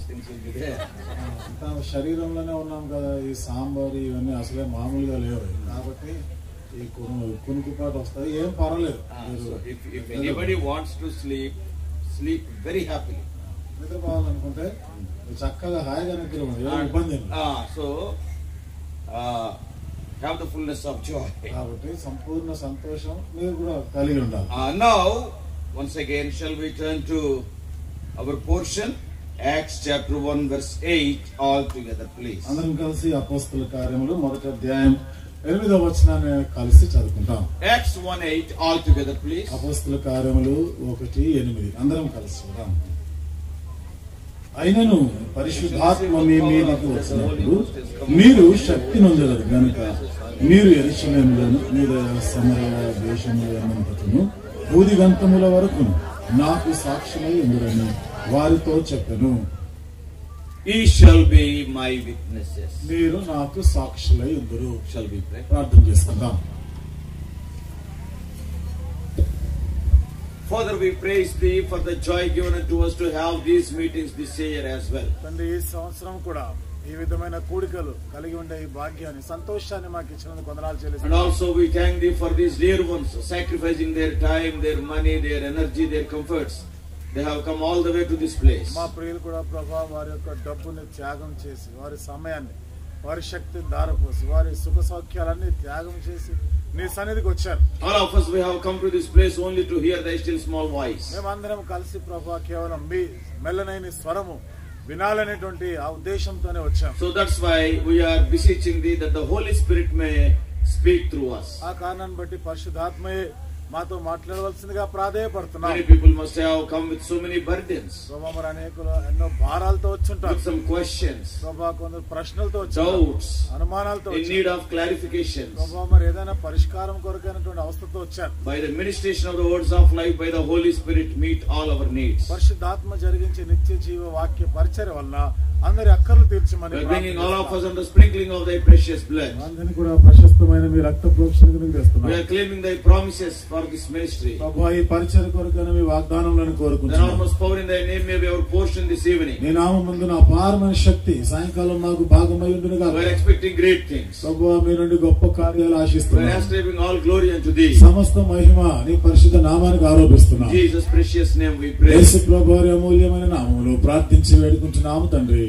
things will be there. అంతా శరీరంలోనే ఉన్నాం కదా ఈ సాంబార్ ఇవన్నీ అసలే మామూలుగా లేవు కాబట్టి ఈ కును కునుకుపాటు వస్తాయి ఏం పర్వాలేదు Ah, మీరు so if, if anybody wants to sleep, sleep very happily. నిద్రపోవాలనుకుంటే మీరు చక్కగా హాయిగా నిద్రపోండి ఏం ఇబ్బంది ఏం లేదు. Ah, so uh, have the fullness of joy. కాబట్టి సంపూర్ణ సంతోషం మీరు కూడా కలిగి ఉండాలి Uh, now, once again, shall we turn to our portion? Acts chapter 1, verse 8, all together, please. అందరం కలిసి అపోస్తుల కార్యములు మొదటి అధ్యాయం ఎనిమిదవ వచనాన్ని కలిసి చదువుకుంటాం Acts 1 8, all together, please. అపోస్తుల కార్యములు ఒకటి ఎనిమిది అందరం కలిసి చూద్దాం అయినను పరిశుద్ధాత్మ మీ మీదకి వచ్చినప్పుడు మీరు శక్తి నొందగలరు కనుక మీరు ఎరుసలేములను మీద సమరయ దేశములంతటను బూదిగంతముల వరకు నాకు సాక్షులై ఉండురని వారితో చెప్పెను Ye shall be my witnesses. మీరు నాకు సాక్షులై ఉందరు Shall we pray? ప్రార్థన చేసుకుందాం Father, we praise thee for the joy given unto us to have these meetings this year as well. తండ్రి ఈ సంవత్సరం కూడా ఈ విధమైన కూడికలు కలిగి ఉండే ఈ భాగ్యాన్ని సంతోషాన్ని మాకు ఇచ్చినందుకు కొందనాలు And చెల్లిస్తున్నాం also we thank thee for these dear ones sacrificing their time, their money, their energy, their comforts. They have come all the way to this place. మా ప్రియులు కూడా ప్రభా వారి యొక్క డబ్బుని త్యాగం చేసి వారి సమయాన్ని వారి శక్తిని దారపోసి వారి సుఖ సౌఖ్యాలన్నీ త్యాగం చేసి నీ సన్నిధికి వచ్చారు All of us, we have come to this place only to hear thy still small voice. మేమందరం కలిసి ప్రభా కేవలం మీ మెల్లనైన స్వరము వినాలనేటువంటి ఆ ఉద్దేశంతోనే వచ్చాం So that's why we are beseeching thee that the Holy Spirit may speak through us. ఆ కారణాన్ని బట్టి పరిశుద్ధాత్మయే మాతో మాట్లాడవలసిందిగా ప్రాధేయపడుతున్నాం Many people must have come with so many burdens, ప్రభా మరి అనేకులు ఎన్నో భారాలతో వచ్చుంటారు with some questions, ప్రభా కొందరు ప్రశ్నలతో వచ్చారు doubts, అనుమానాలతో in వచ్చారు need of clarifications. ప్రభా మరి ఏదైనా పరిష్కారం కొరకైనటువంటి అవస్థతో వచ్చారు By the ministration of the words of life, by the Holy Spirit, meet all our needs. పరిశుద్ధాత్మ జరిగించే నిత్య జీవ వాక్య పరిచయ వలన అందరి అక్కర్లు తీర్చమని We are bringing all of us under sprinkling of thy precious blood. అందరిని కూడా ప్రశస్తమైన మీ రక్త ప్రోక్షణకు We తెస్తున్నాం are claiming thy promises for this ministry. ప్రభా ఈ పరిచయ కొరకైన మీ వాగ్దానంలో The కోరుకుంటున్నాం enormous power in thy name may be our portion this evening. నీ నామం ముందు నా అపారమైన శక్తి సాయంకాలం నాకు భాగమై ఉండును We are కాదు expecting great things. ప్రభు మీ నుండి గొప్ప కార్యాలు We are ఆశిస్తున్నాం ascribing all glory unto thee. సమస్త మహిమ నీ పరిశుద్ధ నామానికి ఆరోపిస్తున్నాం In Jesus' precious name we pray. యేసు ప్రభు వారి అమూల్యమైన నామములో ప్రార్థించి వేడుకుంటున్నాము తండ్రి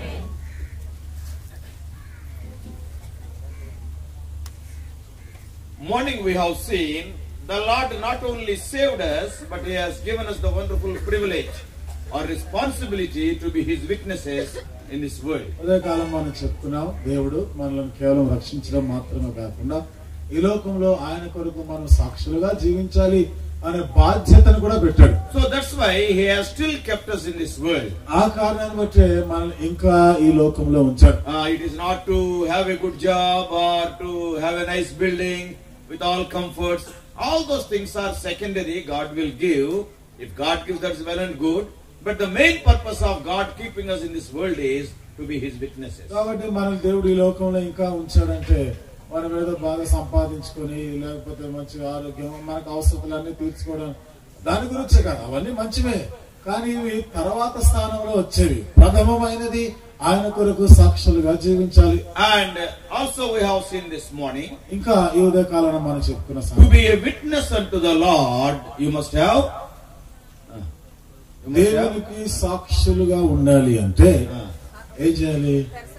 Morning we have seen the Lord not only saved us, but He has given us the wonderful privilege or responsibility to be His witnesses in this world. అదే కాలం మనం చెప్తున్నాం దేవుడు మనల్ని కేవలం రక్షించడం మాత్రమే కాకుండా ఈ లోకంలో ఆయన కొరకు మనం సాక్షులుగా జీవించాలి అనే బాధ్యతను కూడా పెట్టాడు So that's why He has still kept us in this world. ఆ కారణాన్ని బట్టే మనల్ని ఇంకా ఈ లోకంలో ఉంచాడు Uh, it is not to have a good job or to have a nice building with all comforts. All those things are secondary. God will give. If God gives, that's well and good. But the main purpose of God keeping us in this world is to be His witnesses. కాబట్టి మనం దేవుడు ఈ లోకంలో ఇంకా ఉంచాడంటే మనం ఏదో బాగా సంపాదించుకొని లేకపోతే మంచి ఆరోగ్యం మనకు అవసరాలన్నీ తీర్చుకోవడం దాని గురించే కాదు అవన్నీ మంచివే కానీ ఇవి తర్వాత స్థానంలో వచ్చేవి ప్రథమమైనది ఆయన కొరకు సాక్షులుగా జీవించాలి And also we have seen this morning, ఇంకా ఈ ఉదయ కాలంలో మనం చెప్పుకున్న to సంగతి. be a witness unto the Lord, you must have. uh, you must have దేవునికి సాక్షులుగా ఉండాలి అంటే uh, ఏం చేయాలి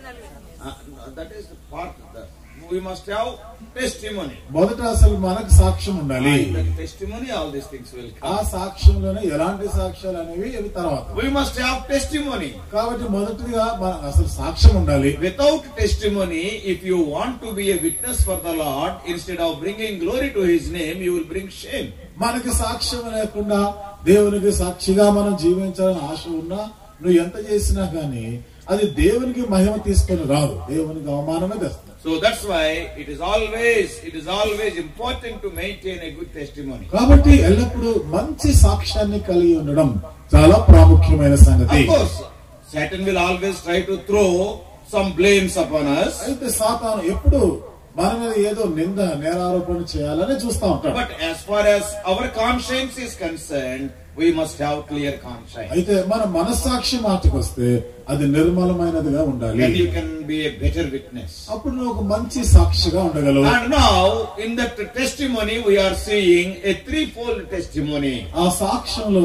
uh, that is part of the. We must have testimony. మొదట అసలు మనకు సాక్ష్యం ఉండాలి And that testimony, all these things will ఆ come. సాక్ష్యంలోనే ఎలాంటి సాక్ష్యాలు అనేవి అవి తర్వాత We must have testimony. కాబట్టి మొదటిగా మన అసలు సాక్ష్యం ఉండాలి Without testimony, if you want to be a witness for the Lord, instead of bringing glory to His name, you will bring shame. మనకి సాక్ష్యం లేకుండా దేవునికి సాక్షిగా మనం జీవించాలని ఆశ ఉన్నా నువ్వు ఎంత చేసినా కానీ అది దేవునికి మహిమ తీసుకొని రాదు దేవునికి అవమానమే తెస్తుంది So that's why it is always, it is always important to maintain a good testimony. కాబట్టి ఎల్లప్పుడూ మంచి సాక్ష్యాన్ని కలిగి ఉండడం చాలా ప్రాముఖ్యమైన సంగతి Of course, Satan will always try to throw some blames upon us. అయితే సాతాను ఎప్పుడు మన మీద ఏదో నింద నేరారోపణ చేయాలని చూస్తా ఉంటాడు But as far as our conscience is concerned, we must have clear conscience. అయితే మన మనస్సాక్షి మాటకు వస్తే అది నిర్మలమైనదిగా ఉండాలి Then you can be a better witness. అప్పుడు నువ్వు ఒక మంచి సాక్షిగా ఉండగలవు And now, in that testimony, we are seeing a threefold testimony. ఆ సాక్ష్యంలో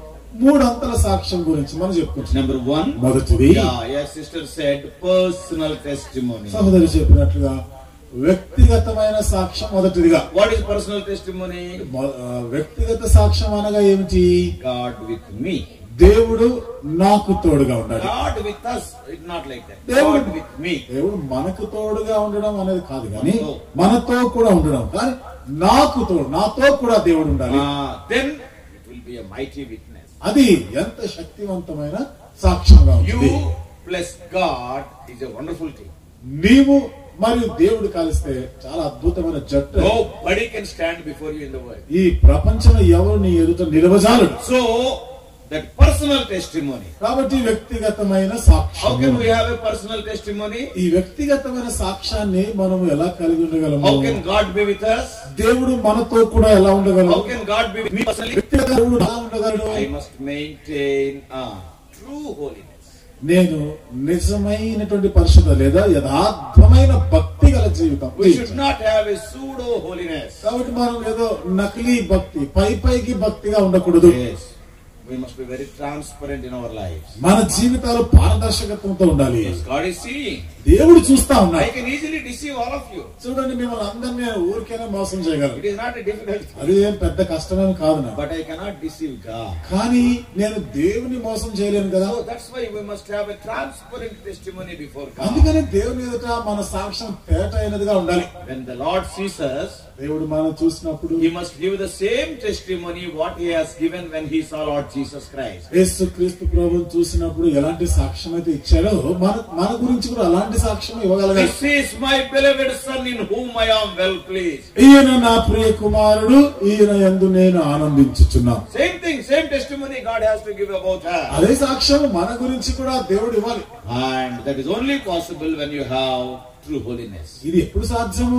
మూడంతల సాక్ష్యం గురించి మనం చెప్పుకుంటున్నాం Number one, మొదటిది yeah, your sister said personal testimony. సహోదరి చెప్పినట్లుగా వ్యక్తిగతమైన సాక్ష్యం మొదటిదిగా What is personal testimony? మొ- ఆ, వ్యక్తిగత సాక్ష్యం అనగా ఏమిటి God with me. దేవుడు నాకు తోడుగా ఉండాలి God with us. It's not like that. దేవుడు God with me. దేవుడు మనకు తోడుగా ఉండడం అనేది కాదు కానీ మనతో. మనతో కూడా ఉండడం కానీ నాకు తోడు నాతో కూడా దేవుడు ఉండాలి Ah, then it will be a mighty witness. అది ఎంత శక్తివంతమైన సాక్ష్యంగా ఉంటుంది You plus God is a wonderful thing. నీవు మరియు దేవుడు కలిస్తే చాలా అద్భుతమైన జట్టు Nobody can stand before you in the world. ఈ ప్రపంచంలో ఎవరు నీ ఎదుట నిలవజాలుడు So, that personal testimony. కాబట్టి వ్యక్తిగతమైన How సాక్ష్యం can we have a personal testimony? ఈ వ్యక్తిగతమైన సాక్ష్యాన్ని మనం ఎలా కలిగి ఉండగలము How can God be with us? దేవుడు మనతో కూడా ఎలా ఉండగలము How can God be with me personally? వ్యక్తిగత దేవుడు ఎలా ఉండగలడు I must maintain a true holiness. నేను నిజమైనటువంటి పరిశుద్ధ లేదా యథార్థమైన భక్తి గల జీవితం We should not have a pseudo holiness. కాబట్టి మనం ఏదో నకిలీ భక్తి పై పైకి భక్తిగా ఉండకూడదు Yes. We must be very transparent in our lives. మన జీవితాలు పారదర్శకత్వంతో ఉండాలి Yes, God is seeing. దేవుడు చూస్తా I ఉన్నాడు can easily deceive all of you. చూడండి మిమ్మల్ని అందరినీ నేను ఊరికైనా మోసం చేయగలను It is not a difficult thing. అది ఏం పెద్ద కష్టమేం కాదు నాకు But I cannot deceive God. కానీ నేను దేవుని మోసం చేయలేను కదా So that's why we must have a transparent testimony before God. అందుకని దేవుని ఎదుట మన సాక్ష్యం తేట అయినదిగా ఉండాలి When the Lord sees us, దేవుడు మనం చూసినప్పుడు He must give the same testimony what He has given when He saw Lord Jesus Christ. యేసు క్రీస్తు ప్రభుని చూసినప్పుడు ఎలాంటి సాక్ష్యం అయితే ఇచ్చాడో మన మన గురించి కూడా అలాంటి సాక్ష్యం ఇవ్వగలగాలి This is my beloved Son in whom I am well pleased. ఈయన నా ప్రియ కుమారుడు ఈయన ఎందు నేను ఆనందించుచున్నాను Same thing, same testimony God has to give about her. అదే సాక్ష్యం మన గురించి కూడా దేవుడు ఇవ్వాలి And that is only possible when you have true holiness. ఇది ఎప్పుడు సాధ్యము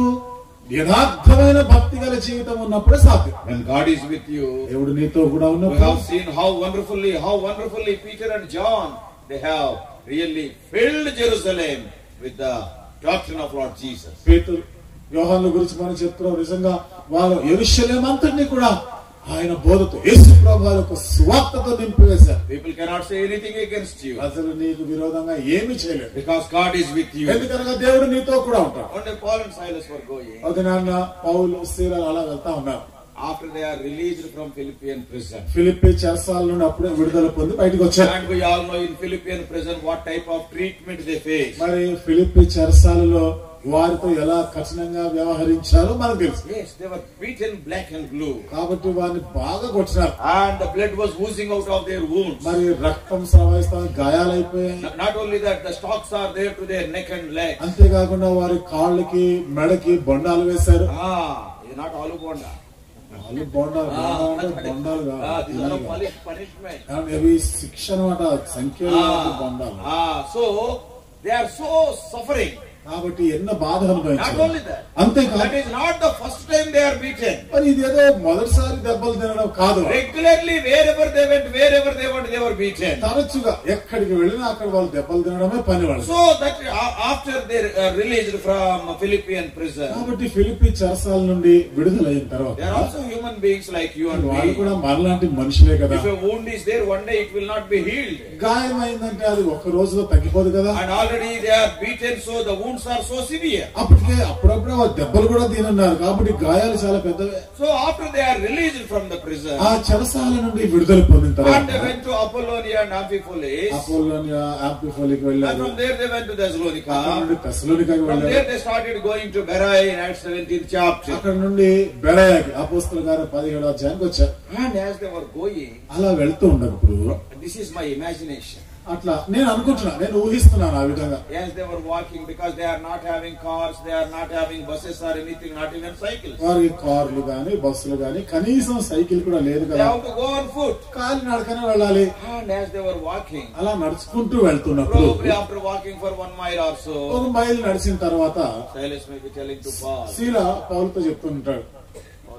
యథార్థమైన భక్తి గల జీవితం ఉన్నప్పుడే సాధ్యం When God is with you, దేవుడు నీతో కూడా we ఉన్నప్పుడు have seen how wonderfully, how wonderfully Peter and John, they have really filled Jerusalem with the doctrine of Lord Jesus. పేతురు యోహాన్ల గురించి మనం చెప్తున్నాం నిజంగా వారు ఎరుషలేం అంతటిని కూడా ఆయన బోధతో యేసు ప్రభు వారి యొక్క స్వార్థతో నింపివేశారు People cannot say anything against you అసలు నీకు విరోధంగా ఏమీ చేయలేదు because God is with you. ఎందుకనగా దేవుడు నీతో కూడా ఉంటాడు One day Paul and Silas were going. అది నాన్న పౌలు సీరలు అలా వెళ్తా ఉన్నారు After they are released from Philippian prison. Philippi చెరసాల నుండి అప్పుడే విడుదల పొంది బయటకు వచ్చారు And we all know in Philippian prison what type of treatment they face. మరి ఫిలిప్పి చెరసాలలో వారితో ఎలా కఠినంగా వ్యవహరించారో మనకు తెలుసు Yes, they were beaten black and blue. కాబట్టి వారిని బాగా కొట్టినారు And the blood was oozing out of their wounds. మరి రక్తం స్రవహిస్తా గాయాలైపోయాయి N- Not only that, the stalks are there to their neck and leg. అంతేకాకుండా వారి కాళ్ళకి మెడకి బొండాలు వేశారు Ah, it's not all bonda. వాళ్ళు బొండాలు బొండాలు అంటే బొండాలు Ah, these are కాదు all puni- punishment. కానీ అవి శిక్ష అనమాట సంఖ్య Ah, బొండాలు ah, so they are so suffering. కాబట్టి ఎన్న బాధ Not అనుభవించారు only that. అంతేకాదు That is not the first time they are beaten. మరి ఇది ఏదో మొదటిసారి దెబ్బలు తినడం కాదు Regularly, wherever they went, wherever they went, they were beaten. తరచుగా ఎక్కడికి వెళ్ళినా అక్కడ వాళ్ళు దెబ్బలు తినడమే పని వాళ్ళు So that uh, after they are released from Philippian prison, కాబట్టి ఫిలిపి చెరసాల నుండి విడుదలైన తర్వాత they are also human beings like you and వాళ్ళు me. కూడా మనలాంటి మనుషులే కదా If a wound is there, one day it will not be healed. గాయం అయిందంటే అది ఒక్క రోజులో తగ్గిపోదు కదా And already they are beaten, so the wounds are so severe. అప్పటికే అప్పుడప్పుడు ఆ దెబ్బలు కూడా తినున్నారు కాబట్టి గాయాలు చాలా పెద్దవే So after they are released from the prison, ఆ చెరసాల నుండి విడుదల పొందిన and they తర్వాత went to Apollonia and Amphipolis, Apollonia ఆంపిఫోలికి and వెళ్ళారు from there they went to అక్కడ Thessalonica. నుండి తెసలోనికకి From వెళ్ళారు there they started going to Berai in Acts 17th chapter. అక్కడ నుండి బెరయాకి అపోస్తుల గారు పదిహేడు అధ్యాయానికి వచ్చారు And as they were going, అలా వెళ్తూ ఉన్నప్పుడు this is my imagination. అట్లా నేను అనుకుంటున్నా నేను ఊహిస్తున్నాను ఆ విధంగా As they were walking, because they are not having cars, they are not having buses or anything, not even cycles. వారి కార్లు గాని బస్సులు గాని కనీసం సైకిల్ కూడా లేదు They కదా have to go on foot. కాలి నడకనే వెళ్ళాలి And as they were walking, అలా నడుచుకుంటూ వెళ్తున్నప్పుడు probably after walking for one mile or so, ఒక మైలు నడిచిన తర్వాత Silas may be telling to Paul, శీల పౌలతో చెప్తుంటాడు Paul and, uh,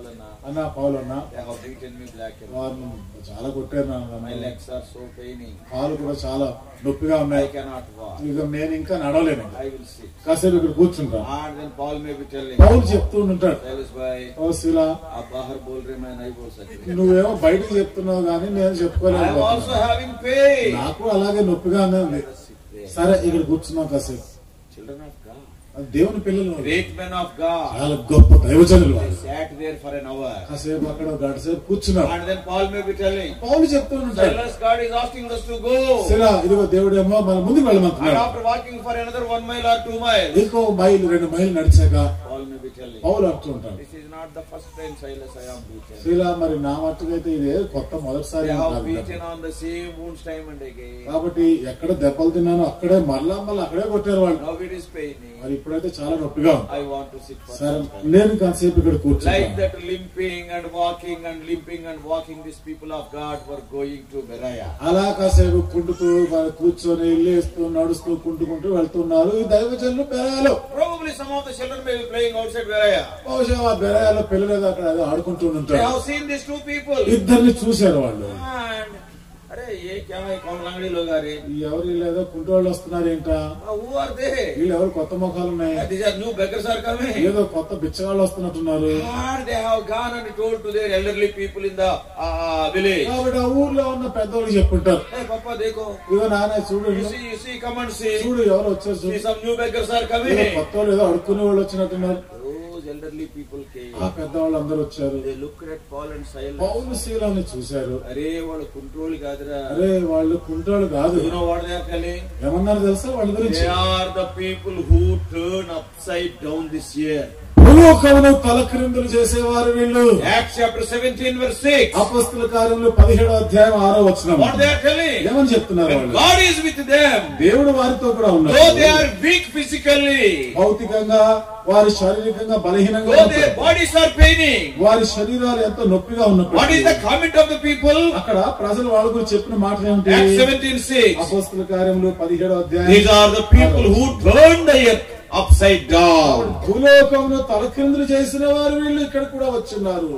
అన్న పౌలు అన్న They have beaten me black and white. వారిని చాలా కొట్టారు నాన్న My legs are so paining. కాలు కూడా చాలా నొప్పిగా I ఉన్నాయి cannot walk. ఇక నేను ఇంకా నడవలేను I will sit. కాసేపు ఇక్కడ కూర్చుంటాను And then Paul may be telling, పౌలు చెప్తూ ఉంటాడు Silas bhai, ఓ శిలా आप बाहर बोल रहे मैं नहीं बोल सकती. నువ్వేమో బయటకు చెప్తున్నావు కానీ నేను I am also చెప్పుకోలేదు having pain. నాకు అలాగే నొప్పిగానే ఉంది Let us sit there. సరే ఇక్కడ కూర్చున్నాం కాసేపు Children of God, అది దేవుని పిల్లలు great men of God, చాలా గొప్ప దైవజనులు they వాళ్ళు sat there for an hour. కాసేపు అక్కడ ఒక గంట సేపు కూర్చున్నారు And then Paul may be telling, పౌలు చెప్తూ ఉంటాడు Silas, God is asking us to go. శిలా ఇదిగో దేవుడేమో మన ముందుకు And వెళ్ళమంటున్నాడు after walking for another one mile or two miles, ఇంకో మైలు రెండు మైలు నడిచాక Paul may be telling, పౌలు అంటూ ఉంటాడు This is not the first time Silas I am beaten. శిలా మరి నా మట్టుకైతే ఇదే కొత్త మొదటిసారి They ఏం have కాదు beaten కదా. on the same wounds time and again. కాబట్టి ఎక్కడ దెబ్బలు తిన్నానో అక్కడే మళ్ళా మళ్ళీ అక్కడే కొట్టారు వాళ్ళు Now it is paining. మరి ఇప్పుడైతే చాలా నొప్పిగా ఉంది I want to sit for సరే some time. నేను కాసేపు ఇక్కడ Like కూర్చున్నాను that limping and walking and limping and walking, these people of God were going to Berea. అలా కాసేపు కుంటుతూ వాళ్ళు కూర్చొని లేస్తూ నడుస్తూ కుంటుకుంటూ వెళ్తున్నారు ఈ దైవజనులు బెరాయాలు Probably some of the children may be playing outside Berea. బహుశా ఆ బెరాయాలో పిల్లలు ఏదో అక్కడ ఏదో ఆడుకుంటూ They ఉంటారు have seen these two people. ఇద్దరిని చూశారు వాళ్ళు And, अरे ये क्या है कौन लंगड़ी लोग आ रहे ఈ ఎవరు వీళ్ళు ఏదో కుంటు వాళ్ళు వస్తున్నారు ఏంటా Uh, Who are they? వీళ్ళు ఎవరు కొత్త ముఖాలు ఉన్నాయి Uh, These are new beggars are coming. ఏదో కొత్త బిచ్చగాళ్ళు వస్తున్నట్టున్నారు And they have gone and told to their elderly people in the uh, village. కాబట్టి ఆ ఊర్లో ఉన్న పెద్దోళ్ళు చెప్పుంటారు Hey, Papa, देखो. ఇదిగో నాన్న చూడు You see, you see, come and see. చూడు ఎవరు వచ్చారు See, చూడు some new beggars are ఏదో coming. కొత్త వాళ్ళు ఏదో అడుక్కునే వాళ్ళు వచ్చినట్టున్నారు Those elderly people came. ఆ పెద్దవాళ్ళు అందరూ వచ్చారు They looked at Paul and Silas. పౌలు శీలాన్ని చూశారు అరే వాళ్ళు కుంట్రోల్ కాదురా అరే వాళ్ళు కుంటాడు కాదు You know what they are telling? ఏమన్నారు తెలుసా వాళ్ళ గురించి They are the people who turn upside down this year. భూలోకమును తలక్రిందులు చేసేవారు వీళ్ళు Acts chapter 17 verse 6. అపస్తుల కార్యములు పదిహేడో అధ్యాయం ఆరో వచ్చిన What they are telling? ఏమని చెప్తున్నారు When వాళ్ళు God is with them, దేవుడు వారితో కూడా though ఉన్నారు they are weak physically, భౌతికంగా వారి శారీరకంగా బలహీనంగా though their ఉంటారు. bodies are paining, వారి శరీరాలు ఎంతో నొప్పిగా what is ఉన్నప్పుడు the comment of the people? అక్కడ ప్రజలు వాళ్ళ గురించి చెప్పిన మాట ఏమిటి Acts 17 6. అపస్తుల కార్యములు పదిహేడో అధ్యాయం These are the people who turn the earth upside down. భూలోకంలో తలక్రిందులు చేసిన వారు వీళ్ళు ఇక్కడ కూడా వచ్చున్నారు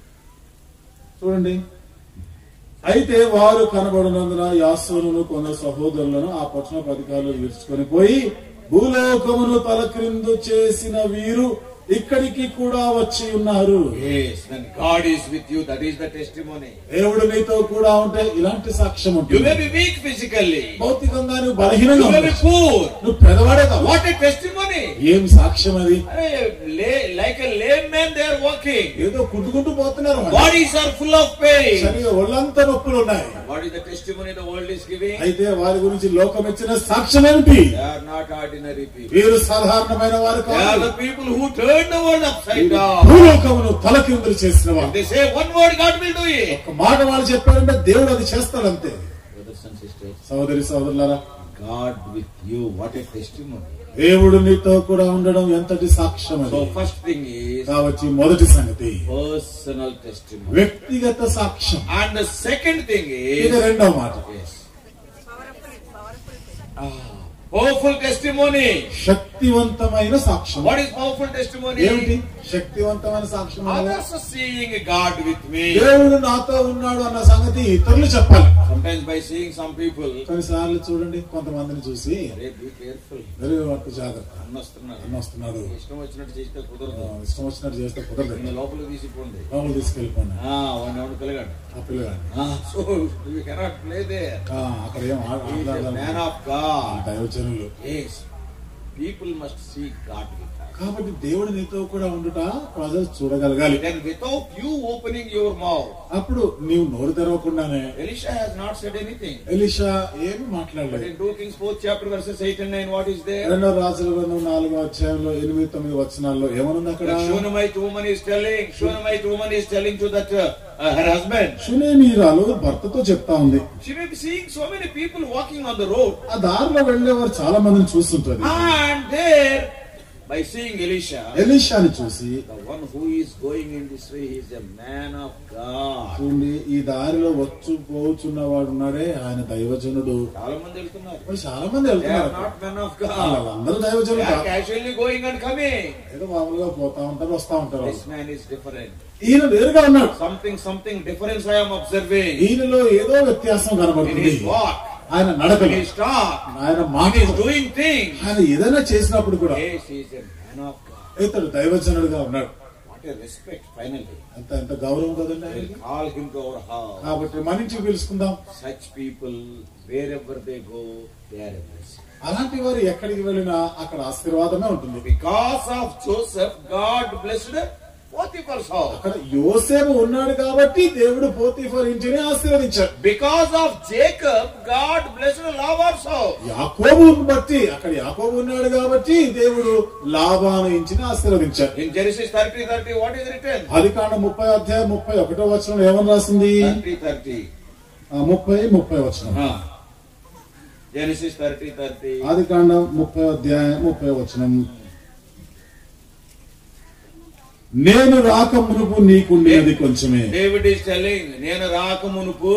చూడండి అయితే వారు కనబడినందున యాసోనును కొందరు సహోదరులను ఆ పట్టణ అధికారులు విరుచుకొని పోయి భూలోకమును తలక్రిందు చేసిన వీరు ఇక్కడికి కూడా వచ్చి ఉన్నారు Yes, when God is with you, that is the testimony. దేవుడు నీతో కూడా ఉంటే ఇలాంటి సాక్ష్యం You ఉంటుంది may be weak physically, భౌతికంగా నువ్వు you బలహీనంగా may be ఉండొచ్చు. poor. నువ్వు పెదవాడే కాదు What a testimony! ఏం సాక్ష్యం అది Hey, lay- Like a lame man, they are walking. ఏదో కుట్టుకుంటూ పోతున్నారు వాళ్ళు. Bodies are full of pain. శరీరం ఒళ్ళంతా నొప్పులు ఉన్నాయి What is the testimony the world is giving? అయితే వారి గురించి లోకం ఇచ్చిన సాక్ష్యం ఏమిటి They are not ordinary people. వీరు సాధారణమైన వారు They are కాదు the people who turn the world upside వీరు down. భూలోకమును తలకిందులు చేసిన If వారు they say one word, God will do it. ఒక మాట వాళ్ళు చెప్పారంటే దేవుడు అది చేస్తాడంతే Brothers and sisters, సోదరి సోదరులారా God with you, what a testimony. దేవుడు నీతో కూడా ఉండడం ఎంతటి సాక్ష్యం అది So first thing is కావచ్చు మొదటి సంగతి personal testimony. వ్యక్తిగత సాక్ష్యం And the second thing ఇది is రెండవ మాట yes. Ah, powerful testimony. శక్తివంతమైన సాక్ష్యం What is powerful testimony? ఏమిటి శక్తివంతమైన సాక్ష్యం అనగా Others are seeing God with me. దేవుడు నాతో ఉన్నాడు అన్న సంగతి ఇతరులు చెప్పాలి Sometimes by seeing some people, కొన్నిసార్లు చూడండి కొంతమందిని చూసి "Hey, be careful. వెరీ వరకు జాగ్రత్త అన్న వస్తున్నారు అన్న వస్తున్నాడు ఇష్టం వచ్చినట్టు చేస్తే ఆ, కుదరదు ఇష్టం వచ్చినట్టు చేస్తే కుదరదు నిన్న లోపలికి తీసిపోండి లోపల తీసుకెళ్ళిపోండి ఆ, వాడిని ఎవడు పిల్లగాడు ఆ పిల్లగాడిని so you cannot play they ఆ, అక్కడ ఏం ఆ- ఆటలాడాలి? మ్యాన్ ఆఫ్ ఆ, గాడ్ దైవజనులు as people must see God with కాబట్టి దేవుడు నీతో కూడా ఉండుట ప్రజలు చూడగలగాలి then without you opening your mouth అప్పుడు నీవు నోరు తెరవకుండానే Elisha has not said anything Elisha ఏమి బట్ మాట్లాడలేదు in 2 kings 4th chapter verses 8 and 9 what is there రెండో రాజుల గ్రంథం నాలుగో అధ్యాయంలో ఎనిమిది తొమ్మిది వచనాల్లో ఏమనుంది అక్కడ Shunammite woman is telling Shunammite woman is telling to that uh, uh, her husband సునేమీరాలు భర్తతో చెప్తా ఉంది she may be seeing so many people walking on the road ఆ దారిలో వెళ్ళేవారు చాలా మందిని చూస్తుంటది and there by seeing Elisha, ఎలీషాని చూసి the one who is going in this way is a man of God. చూడండి ఈ దారిలో వచ్చు పోచున్న వాడు ఉన్నాడే ఆయన దైవజనుడు చాలా మంది వెళ్తున్నారు మరి చాలా మంది They are వెళ్తున్నారు not men of God. వాళ్ళందరూ They దైవజనులు are కాదు. casually going and coming. ఏదో మామూలుగా పోతా ఉంటారు వస్తా ఉంటారు This man is different. ఈయన వేరుగా ఉన్నాడు Something, something difference I am observing. ఈయనలో ఏదో వ్యత్యాసం In కనబడుతుంది his walk, ఆయన in నడకలు his talk, ఆయన in మాట his doing things. ఆయన ఏదైనా చేసినప్పుడు కూడా Yes, he is a man of God. ఇతడు దైవజనుడుగా ఉన్నాడు What a respect, finally. అంత ఎంత గౌరవం కదండి We'll ఆయనకి call him to our house. కాబట్టి మన ఇంటికి పిలుచుకుందాం Such people, wherever they go, they are a blessing. అలాంటి వారు ఎక్కడికి వెళ్ళినా అక్కడ ఆశీర్వాదమే ఉంటుంది Because of Joseph, God blessed Potiphar's house. అక్కడ యోసేపు ఉన్నాడు కాబట్టి దేవుడు పోతీఫర్ ఇంటిని ఆశీర్వదించాడు Because of Jacob, God blessed Laban's house. యాకోబుని బట్టి అక్కడ యాకోబు ఉన్నాడు కాబట్టి దేవుడు లాభాను ఇంటిని ఆశీర్వదించాడు In Genesis 30 30, what is written? అది కాండ ముప్పై అధ్యాయం ముప్పై ఒకటో వచనం ఏమని రాసింది 30 30. ఆ, ముప్పై ముప్పై వచనం Huh. Genesis 30 30. ఆది కాండం ముప్పై అధ్యాయం ముప్పై వచనం నేను రాక మునుపు నీకుండేది కొంచెమే David is telling, నేను రాక మునుపు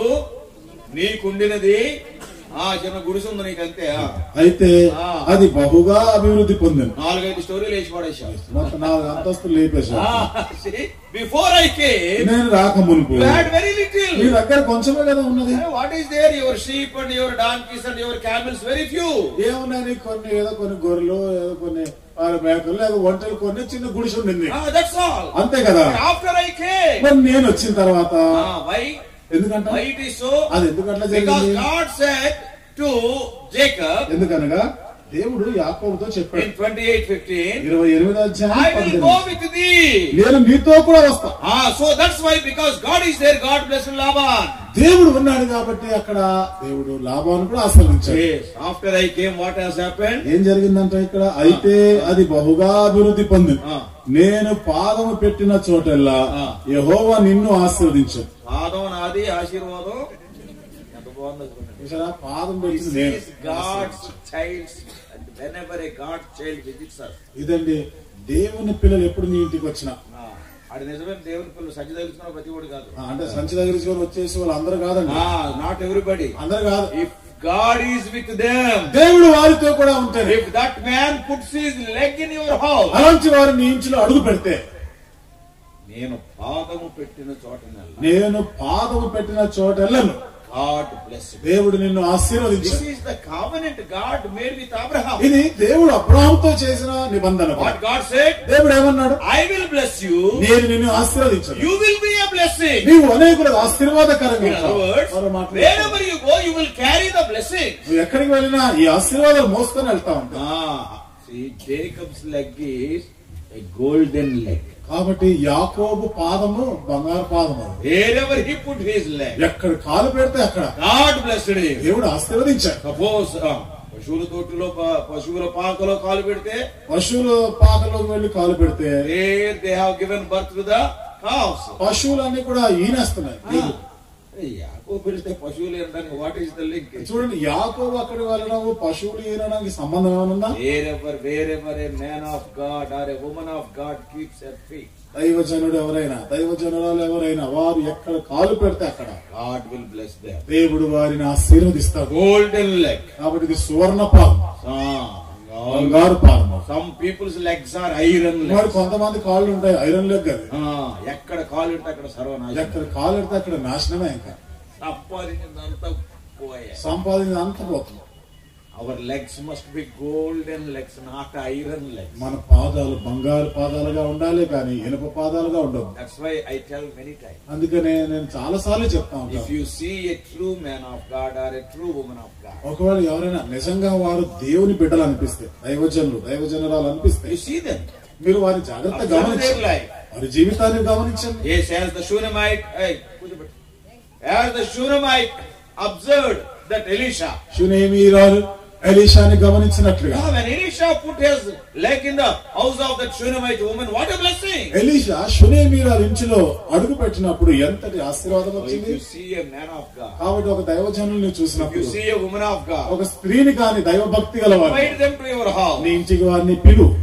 నీకుండినది ఆ చిన్న గుడిసె ఉంది నీకంతే ఆ. అయితే అది బహుగా అభివృద్ధి పొందింది నాలుగైదు స్టోరీలు వేసి పడేశావు మొత్తం నాలుగు అంతస్తులు లేపేశాడు బిఫోర్ ఐ కేమ్ నేను రాక మునుపు యు హ్యాడ్ వెరీ లిటిల్ నీ దగ్గర కొంచెమే కదా ఉన్నది what is there your sheep and your donkeys and your camels very few ఏమున్నాయి నీకు కొన్ని ఏదో కొన్ని గొర్రెలు ఏదో కొన్ని ఆరు మేకలు లేదా ఒంటలు కొన్ని చిన్న గుడిసె ఉండింది దట్స్ ఆల్ అంతే కదా ఆఫ్టర్ ఐ కేమ్ మరి నేను వచ్చిన తర్వాత వై ఎందుకంటే వై ఇట్ ఈస్ సో అది ఎందుకట్లా బికాస్ జరిగింది గాడ్ సెడ్ టు జేకబ్ ఎందుకనగా దేవుడు యాకోబుతో చెప్పాడు ఇన్ 28 15 ఇరవై ఎనిమిది అధ్యాయం I will పద్దెనిమిది. go with thee. నేను నీతో కూడా వస్తా Ah, so that's why because God is there, God blessed Laban. దేవుడు ఉన్నాడు కాబట్టి అక్కడ దేవుడు లాభాన్ని కూడా ఆస్వాదించాడు Yes. After I came, what has happened? ఏం జరిగిందంటే ఇక్కడ అయితే అది బహుగా అభివృద్ధి పొందింది ఆ. నేను పాదము పెట్టిన చోటెల్లా ఆ. యెహోవా నిన్ను ఆశీర్వదించాడు పాదం నాది ఆశీర్వాదం ఎంత బాగుందో చూడండి. చూసారా పాదం This పెట్టింది నేను is God's child's and whenever a God child visits us. ఇదండి దేవుని పిల్లలు ఎప్పుడు మీ ఇంటికి వచ్చినా Ah, ఆడు నిజమైన దేవుని పిల్లలు సజ్జ తగులుతున్న ప్రతి వాడు కాదు ఆ, అంటే సంచి దగ్గర తీసుకొని వచ్చేసి వాళ్ళు అందరూ కాదండి నాట్ ఎవ్రీబడి అందరూ కాదు if God is with them దేవుడు వారితో కూడా ఉంటాడు if that man puts his leg in your house అలాంటి వారు నీ ఇంట్లో అడుగు పెడితే నేను పాదము పెట్టిన చోట నేను పాదము పెట్టిన చోటెల్లను గాడ్ బ్లెస్ దేవుడు నిన్ను దిస్ ఆశీర్వదించాడు is the covenant God made with Abraham ఇది దేవుడు అబ్రహాంతో చేసిన నిబంధన వాట్ గాడ్ సెడ్ దేవుడు ఏమన్నాడు ఐ విల్ బ్లెస్ యు నేను నిన్ను ఆశీర్వదించాను you will be a blessing నీవు అనేకులకు ఆశీర్వాదకరంగా ఇన్ అదర్ ఉంటావు. వర్డ్స్ మరో మాటలో wherever you go you will carry the blessing నువ్వు ఎక్కడికి వెళ్ళినా ఈ ఆశీర్వాదాలు మోసుకొని వెళ్తా ఉంటావు ah see jacob's leg is a golden leg కాబట్టి యాకోబు పాదము బంగారు పాదము wherever he put his leg ఎక్కడ కాలు పెడితే అక్కడ god blessed him దేవుడు ఆశీర్వదించాడు సపోజ్ పశువుల తోటలో ప- పశువుల పాకలో కాలు పెడితే పశువుల పాకలోకి వెళ్లి కాలు పెడితే there they have given birth to the cows పశువులన్నీ కూడా ఈనేస్తున్నాయి యాకో పెడితే పశువులు ఏంటంటే వాట్ ఈస్ ద లింక్ చూడండి యాకోబు అక్కడికి వెళ్ళడం పశువులు ఈనడానికి సంబంధం ఏమనుందా wherever wherever a man of god or a woman of god keeps her feet దైవజనుడు ఎవరైనా దైవజనురాలు ఎవరైనా వారు ఎక్కడ కాలు పెడితే అక్కడ god will bless them దేవుడు వారిని ఆశీర్వదిస్తాడు golden leg కాబట్టి ఇది సువర్ణ పాదం Ah, బంగారు పాదం some people's legs are iron మరి legs కొంతమంది కాళ్ళు ఉంటాయి ఐరన్ లెగ్ అది Ah, ఎక్కడ కాలు ఉంటే అక్కడ సర్వనాశనం ఎక్కడ కాలు పెడితే అక్కడ నాశనమే ఇంకా సంపాదించిందంతా పోయే సంపాదించిన అంత పోతుంది our legs must be golden legs not iron legs మన పాదాలు బంగారు పాదాలుగా ఉండాలి కానీ ఇనుప పాదాలుగా ఉండవు that's why I tell many time అందుకనే నేను చాలా సార్లు చెప్తా ఇఫ్ ఉంటాను you see a true man of God or a true woman of God ఒకవేళ ఎవరైనా నిజంగా వారు దేవుని బిడ్డలు అనిపిస్తే దైవజనులు దైవజనురాలు అనిపిస్తే యు సీ దెమ్ మీరు వారి జాగ్రత్త Observe their గమనించండి life. వారి జీవితాన్ని గమనించండి Yes, as the Shunammite, hey, కూర్చోబెట్టు. as the Shunammite observed that Elisha, షునేమీరాలు ఎలీషాని గమనించినట్లుగా yeah, when Elisha put his leg in the house of that Shunammite woman, what a blessing! Elisha షునేమీరాల ఇంటిలో అడుగు పెట్టినప్పుడు ఎంతటి ఆశీర్వాదం So if వచ్చింది you see a man of God, కాబట్టి ఒక దైవజనుల్ని if you చూసినప్పుడు see a woman of God, ఒక స్త్రీని కాని దైవ భక్తి గలవారు invite them to your house. నీ ఇంటికి వారిని పిలు Ah, then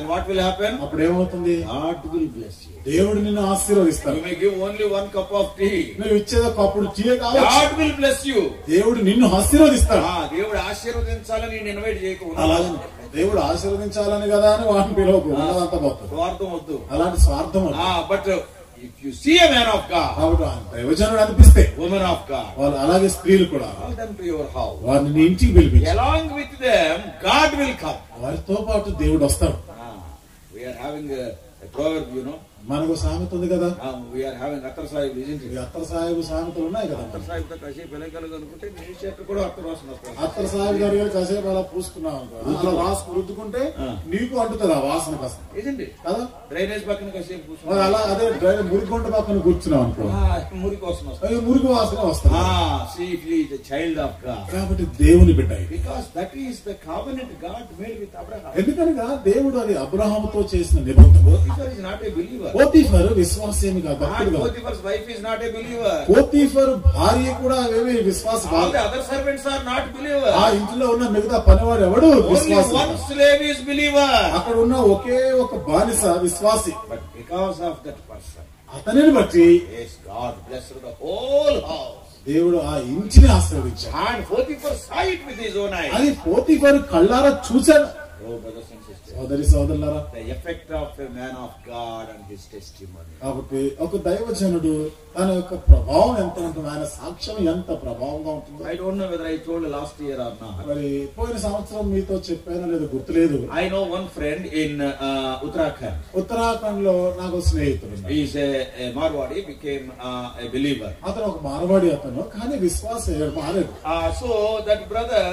then what will happen? అప్పుడు ఏమవుతుంది God will bless you. దేవుడు నిన్ను ఆశీర్వదిస్తాడు You may give only one cup of tea. నువ్వు ఇచ్చేది ఒక అప్పుడు టీ కావచ్చు God will bless you. దేవుడు నిన్ను ఆశీర్వదిస్తాడు ఆ, దేవుడు ఆశీర్వదించాలని నేను ఇన్వైట్ చేయకుండా అలాగే దేవుడు ఆశీర్వదించాలని కదా అని వాటిని పిలవకు ఉన్నదంతా పోతుంది స్వార్థం వద్దు అలాంటి స్వార్థం వద్దు. But if you see a man of God కాబట్టి ఆ దైవజనుడు అనిపిస్తే ఉమెన్ ఆఫ్ గాడ్ వాళ్ళు అలాగే స్త్రీలు కూడా call them to your house వారిని నీ ఇంటికి పిలిపించి along with them God will come వారితో పాటు దేవుడు వస్తాడు we're having proverb you know మనకు సామెత ఉంది కదా uh, we are having అత్తర్ Sahib isn't ఈ it అత్తర్ సాహిబ్ సామెతలు ఉన్నాయి కదా అత్తర్ సాహిబ్ తో కాసేపు వెలగలదు అనుకుంటే నీ షర్ట్ కూడా అత్తర్ వాసన వస్తుంది అత్తర్ సాహిబ్ గారి గారు కాసేపు అలా పూసుకున్నాం అనుకో. అలా వాసన రుద్దుకుంటే ఆ. నీకు అంటుతుంది ఆ వాసన కాస్త isn't it కదా డ్రైనేజ్ పక్కన కాసేపు మరి కూర్చున్నా అలా అదే డ్రైవర్ మురికొండ పక్కన కూర్చున్నాం అనుకో మురికి వాసన వస్తుంది అవి మురికి వాసన వస్తుంది ah see if he is a child of God కాబట్టి దేవుని బిడ్డ ఇది. because that is the covenant God made with Abraham ఎందుకనగా దేవుడు అది అబ్రహాముతో చేసిన నిబంధన Potiphar is not a believer Potiphar విశ్వాసేమి కాదు and భక్తుడు కాదు Potiphar's wife is not a believer Potiphar భార్య కూడా ఏమి విశ్వాస all the other servants are not believers ఆ ఇంట్లో ఉన్న మిగతా పనివాడు ఎవడు only విశ్వాసం one slave is believer అక్కడ ఉన్న ఒకే ఒక బానిస విశ్వాసి but because of that person అతనిని బట్టి yes God blessed the whole house దేవుడు ఆ ఇంటిని ఆశీర్వదించాడు and Potiphar saw it with his own eyes అది పోతీఫర్ కళ్ళారా చూశాడు oh brothers and sisters సోదరి సోదరులారా the effect of a man of God and his testimony కాబట్టి ఒక దైవజనుడు తన యొక్క ప్రభావం ఎంత ఉంటుంది ఆయన సాక్ష్యం ఎంత ప్రభావంగా ఉంటుందో I don't know whether I told last year or not మరి పోయిన సంవత్సరం మీతో చెప్పానో లేదో గుర్తులేదు I know one friend in uh, Uttarakhand Uttarakhand లో నాకు ఒక స్నేహితుడు ఉన్నాడు. he is a, a Marwadi became uh, a believer అతను ఒక మారవాడి అతను కానీ విశ్వాస మారాడు Uh, so that brother,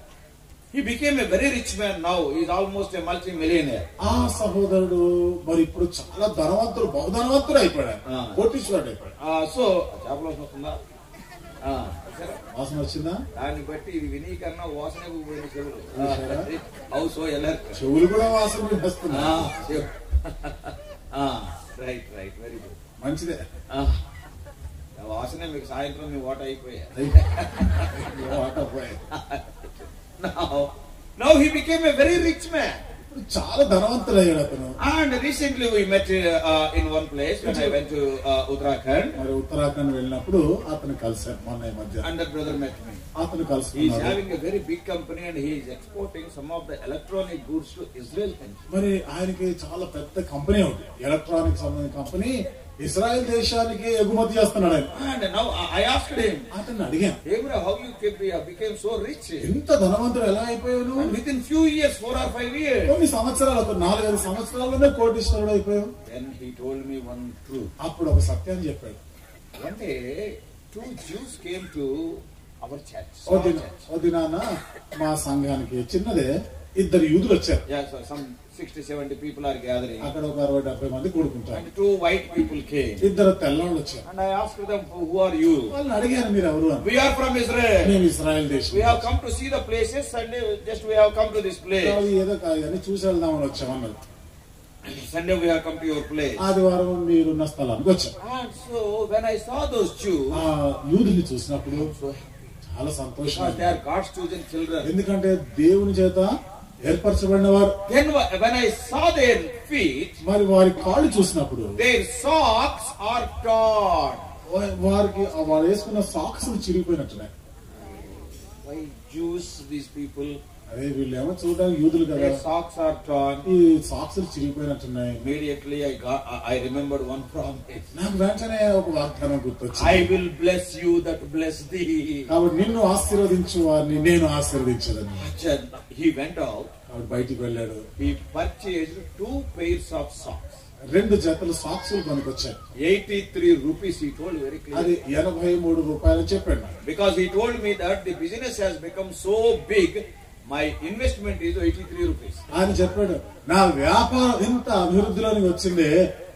he became a very rich man now. He is almost a multi-millionaire. ఆ సహోదరుడు మరి ఇప్పుడు చాలా ధనవంతుడు బహుధనవంతుడు అయిపోయాడు ఆ. కోటీశ్వరుడు అయిపోయాడు Uh, so, చేపలు వస్తుందా Ah, సరే. వాసన వచ్చిందా దాన్ని బట్టి ఇది విని కన్నా వాసనకు పోయిన చెవులు చూశారా? హౌస్ ఎలర్ చెవులు కూడా వాసన వస్తుంది రైట్ రైట్ వెరీ గుడ్ మంచిదే వాసనే మీకు సాయంత్రం మీ ఓట అయిపోయా వాటర్ పోయాయి. now now he became a very rich man ఇప్పుడు చాలా ధనవంతుడు అయ్యాడు అతను And recently we met uh, in one place when I went to uh, Uttarakhand, మరి ఉత్తరాఖండ్ వెళ్ళినప్పుడు అతను కలిశాను మొన్న ఈ మధ్య and that brother met me. అతను He is కలుసుకున్నాడు having a very big company and he is exporting some of the electronic goods to Israel country. మరి ఆయనకి చాలా పెద్ద కంపెనీ ఉంది ఎలక్ట్రానిక్ సంబంధించిన కంపెనీ ఇజ్రాయెల్ దేశానికి ఎగుమతి చేస్తున్నాడు ఆయన And now I I asked him, అతన్ని అడిగాను Abraham, how you came, uh, became so rich? ఎంత ధనవంతుడు ఎలా అయిపోయావు నువ్వు And within few years, four or five years. కొన్ని సంవత్సరాలు ఒక నాలుగైదు సంవత్సరాల్లోనే కోటీశ్వరుడు అయిపోయావు Then he told me one truth. అప్పుడు ఒక సత్యాన్ని చెప్పాడు One day, two Jews came to our church. Oh small దిన church. ఓ దినాన మా సంఘానికి చిన్నదే ఇద్దరు యూదులు వచ్చారు Yeah, so some 60, 70 people are gathering. అక్కడ ఒక అరవై డెబ్బై మంది కూడుకుంటారు And two white people came. ఇద్దరు తెల్లవాళ్ళు వచ్చారు And I asked them, who are you? వాళ్ళని అడిగారు మీరు ఎవరు అని We are from Israel. మేము ఇస్రాయల్ దేశం We have come to see the places Sunday, just we have come to this place. కాదు, ఏదో కాదు కానీ చూసి వెళ్దామని వచ్చామన్నారు Sunday we have come to your place. ఆదివారం మీరున్న స్థలానికి వచ్చాం And so when I saw those Jews, ఆ యూదుల్ని చూసినప్పుడు so చాలా సంతోషం because they are God's chosen children. ఎందుకంటే దేవుని చేత ఏర్పరచబడిన వారు Then wh- when I saw their feet, మరి వారి కాళ్ళు చూసినప్పుడు their socks are torn. వా- వారికి ఆ వారు వేసుకున్న సాక్స్ చిరిగిపోయినట్టున్నాయి Why Jews, these people, అదే వీళ్ళేమో చూడడానికి యూదులు కదా their socks are torn. ఈ సాక్స్ చిరిగిపోయినట్టున్నాయి Immediately I got, I I remembered one promise. నాకు వెంటనే ఒక వాగ్దానం గుర్తొచ్చింది I will bless you that bless thee. కాబట్టి నిన్ను ఆశీర్వదించు వారిని నేను ఆశీర్వదించదని He went out. కాబట్టి బయటికి వెళ్ళాడు He purchased two pairs of socks. రెండు జతలు సాక్సులు కొనుకొచ్చాడు 83 rupees, he told very అది clearly. ఎనభై మూడు రూపాయలు చెప్పాడు నాకు. Because he told me that the business has become so big, my investment is 83 rupees. ఆయన చెప్పాడు నా వ్యాపారం ఇంత అభివృద్ధిలోనికి వచ్చింది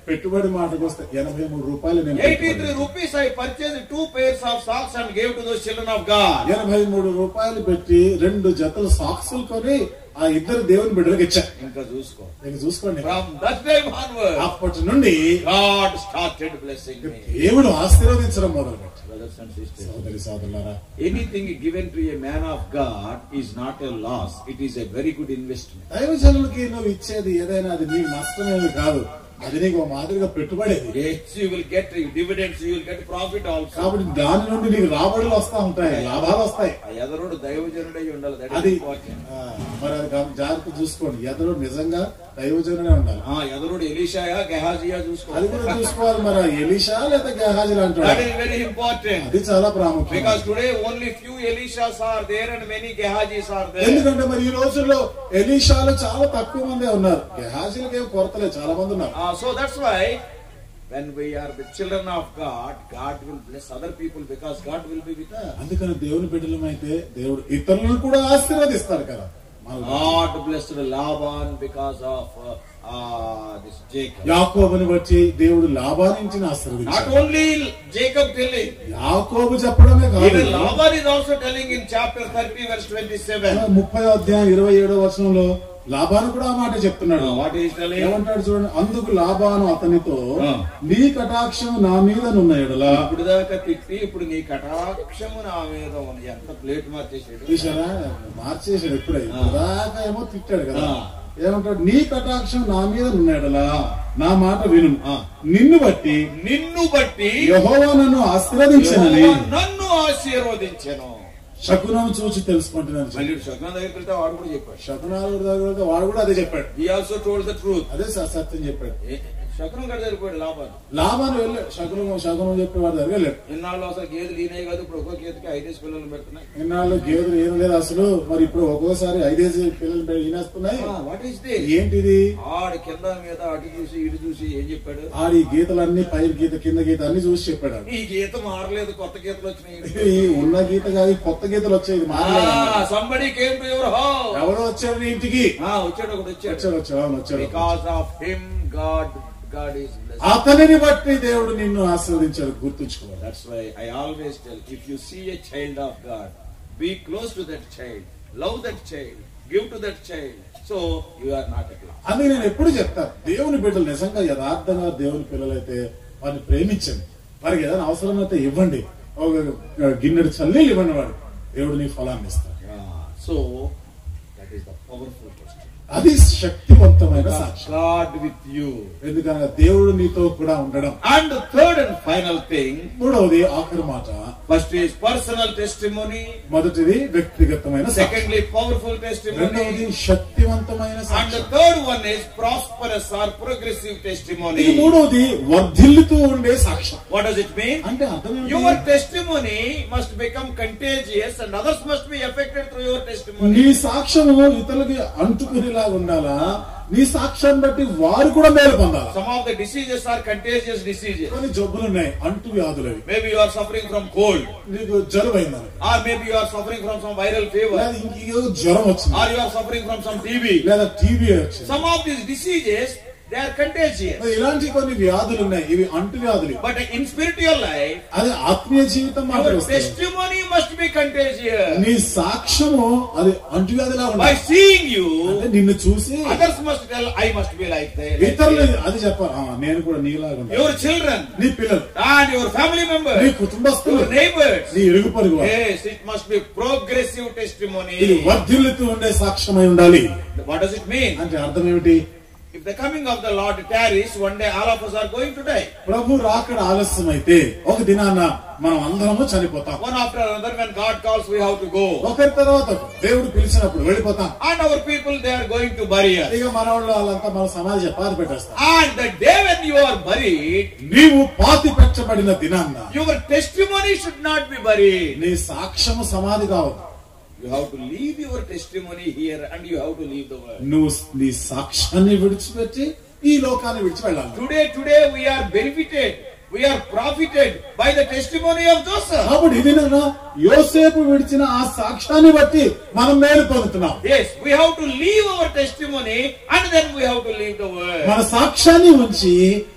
పెట్టుబడి మాటకు వస్తే ఎనభై మూడు రూపాయలు నేను 83 పెట్టుబడి rupees I purchased two pairs of socks and gave to those children of God. ఎనభై మూడు రూపాయలు పెట్టి రెండు జతలు సాక్సులు కొని ఆ ఇద్దరు దేవుని బిడ్డలకు ఇచ్చా ఇంకా చూసుకో నేను చూసుకోండి From that time onward, అప్పటి నుండి God started blessing me. దేవుడు ఆశీర్వదించడం మొదలు పెట్టాడు Brothers and sisters, సోదరి సోదరులారా anything given to a man of God is not a loss. It is a very good investment. దైవజనులకి నువ్వు ఇచ్చేది ఏదైనా అది నీ నష్టమేమి కాదు అది నీకు ఒక మాదిరిగా పెట్టుబడేది Yes, you will get dividends, you will get profit also. కాబట్టి దాని నుండి నీకు రాబడులు వస్తా ఉంటాయి లాభాలు వస్తాయి ఆ ఎదరోడు దైవజనుడై ఉండాలి దట్ అది ఇస్ ఇంపార్టెంట్ ఆ, మరి అది గమ- జాగ్రత్త చూసుకోండి ఎదరు నిజంగా దైవజనుడే ఉండాలి ఆ ఎదరోడు ఎలీషాయా గెహాజియా చూసుకో అది కూడా చూసుకోవాలి మరి ఆ ఎలీషా లేదా గెహాజీ దట్ అంటాడు ఈస్ వెరీ ఇంపార్టెంట్ అది చాలా ప్రాముఖ్యం Because today only few Elishas are there and many Gehazis are there. ఎందుకంటే మరి ఈ రోజుల్లో ఎలీషాలు చాలా తక్కువ మందే ఉన్నారు గెహాజీలకు ఏం కొరతలేదు చాలా మంది ఉన్నారు Uh, so that's why when we are the children of God, God will bless other people because God will be with us. అందుకని దేవుని బిడ్డలమైతే దేవుడు ఇతరులను కూడా ఆశీర్వదిస్తాడు కదా మన God blessed Laban because of uh, uh, this Jacob. యాకోబుని బట్టి దేవుడు లాభానికి Not ఆశీర్వదించాడు only Jacob telling, యాకోబు చెప్పడమే కాదు even Laban is also telling in chapter 30 verse 27. ముప్పై అధ్యాయం ఇరవై ఏడో వచనంలో లాభాను కూడా ఆ మాట చెప్తున్నాడు Uh, what he is telling? ఏమంటాడు చూడండి అందుకు లాభాను అతనితో ఆ. నీ కటాక్షం నా మీద నున్న ఎడలా ఇప్పుడు దాకా తిట్టి ఇప్పుడు నీ కటాక్షము నా మీద ఉంది ఎంత ప్లేట్ మార్చేసాడు చూసారా మార్చేసాడు ఎప్పుడే ఆ. దాకా ఏమో తిట్టాడు కదా ఆ. ఏమంటాడు నీ కటాక్షం నా మీద నున్న ఎడలా నా మాట విను ఆ. నిన్ను బట్టి నిన్ను బట్టి యెహోవా నన్ను ఆశీర్వదించనని యెహోవా నన్ను ఆశీర్వదించెను శకునం చూసి తెలుసుకుంటున్నాను మళ్ళీ శకునం దగ్గరికి వెళ్తే వాడు కూడా చెప్పాడు శకునాలు దగ్గర వెళ్తే వాడు కూడా అదే చెప్పాడు he also told the truth అదే స- సత్యం చెప్పాడు శకునం గడి సరిపోయాడు లాభాలు లాభాన్ని వెళ్ళాడు శకునం శకునం చెప్పే వాడి దగ్గర వెళ్ళాడు ఇన్నాళ్ళు అసలు గేదెలు ఈనాయి కాదు ఇప్పుడు ఒక్కో గేదెకి ఐదేసి పిల్లలు పెడుతున్నాయి ఇన్నాళ్ళు గేదెలు ఏం లేదు అసలు మరి ఇప్పుడు ఒక్కోసారి ఐదేసి పిల్లలు పె- ఈనేస్తున్నాయి వాట్ ఈస్ దిస్ ఏంటిది ఆడు కింద మీద అటు చూసి ఇటు చూసి ఏం చెప్పాడు ఆడి గీతలన్నీ పై గీత కింద గీత అన్ని చూసి చెప్పాడు ఆడు. ఈ గీత మారలేదు కొత్త గీతలు వచ్చినాయి ఈ ఉన్న గీత కాదు ఈ కొత్త గీతలు వచ్చేది మారలేదు somebody came to your house ఎవరో వచ్చారు నీ ఇంటికి వచ్చాడు ఒకటి వచ్చాడు వచ్చారు వచ్చారు అవును వచ్చారు because of him God God is అతనిని బట్టి దేవుడు నిన్ను ఆశీర్వదించాడు గుర్తుంచుకోవాలి That's why I always tell if you see a child of God, be close to that child, love that child, give to that child. So you are not at loss. అది నేను ఎప్పుడు చెప్తాను దేవుని బిడ్డలు నిజంగా యథార్థంగా దేవుని పిల్లలైతే వారిని ప్రేమించండి వారికి ఏదైనా అవసరమైతే ఇవ్వండి ఒక గిన్నెడు చల్లీలు ఇవ్వండి వాడు దేవుడు నీ ఫలాన్ని ఇస్తాడు Yeah. So that is the powerful question. అది శక్తివంతమైన సాక్షి God with you. ఎందుకనగా దేవుడు నీతో కూడా ఉండడం And the third and final thing, మూడవది ఆఖరి మాట first is personal testimony. మొదటిది వ్యక్తిగతమైన సాక్షి Secondly, powerful రెండవది testimony. శక్తివంతమైన And Sakshi the third one is prosperous or progressive ఇది testimony. మూడవది వర్ధిల్లుతూ ఉండే సాక్ష్యం What does it mean? అంటే అర్థం ఏంటి? Your testimony must become contagious and others must be affected through your testimony. నీ సాక్ష్యము ఇతరులకి అంటుకునేలాగా ఉండాలా నీ సాక్ష్యాన్ని బట్టి వారు కూడా మేలు పొందాలి Some of the diseases are contagious diseases. కొన్ని జబ్బులు ఉన్నాయి అంటు వ్యాధులు అవి Maybe you are suffering from cold, నీకు జలుబు అయింది or maybe you are suffering from some viral fever, లేదా ఇంకేదో జ్వరం వచ్చింది or you are suffering from some TB. లేదా టీబీ వచ్చింది Some of these diseases they are contagious. మరి ఇలాంటి కొన్ని వ్యాధులు ఉన్నాయి ఇవి అంటు వ్యాధులు But in spiritual life, అది ఆత్మీయ జీవితం మాట your వస్తే testimony must be contagious. నీ సాక్ష్యము అది అంటు వ్యాధిలా By ఉండాలి seeing you, అంటే నిన్ను చూసి others must tell, I must be like that. ఇతరులు అది చెప్పాలి "ఆ, నేను కూడా నీలాగా ఉండాలి." Your children నీ పిల్లలు and your family నీ members, కుటుంబస్తులు your neighbors. నీ ఇరుగు పొరుగు వారు. Yes, it must be progressive testimony. ఇది వర్ధిల్లుతూ ఉండే సాక్ష్యమై ఉండాలి What does it mean? అంటే అర్థం ఏమిటి If the coming of the Lord tarries, one day all of us are going to die. ప్రభు రాకడ ఆలస్యం అయితే ఒక దినాన మనం అందరము చనిపోతాం One after another, when God calls, we have to go. ఒకరి తర్వాత ఒకరు. దేవుడు పిలిచినప్పుడు వెళ్ళిపోతాం And our people, they are going to bury us. ఇక మన వాళ్ళు వాళ్ళంతా మన సమాజ పాతి పెట్టేస్తాం And the day when you are buried, నీవు పాతి పెట్టబడిన దినాన్న your testimony should not be buried. నీ సాక్ష్యము సమాధి కావద్దు You have to leave your testimony here and you have to leave the world. నువ్వు నీ సాక్ష్యాన్ని విడిచిపెట్టి ఈ లోకాన్ని విడిచి వెళ్ళాలి Today, today we are benefited. We are profited by the testimony of Joseph. కాబట్టి ఇది నేను యోసేపు విడిచిన ఆ సాక్ష్యాన్ని బట్టి మనం మేలు పొందుతున్నాం Yes, we have to leave our testimony and then we have to leave the world. మన సాక్ష్యాన్ని ఉంచి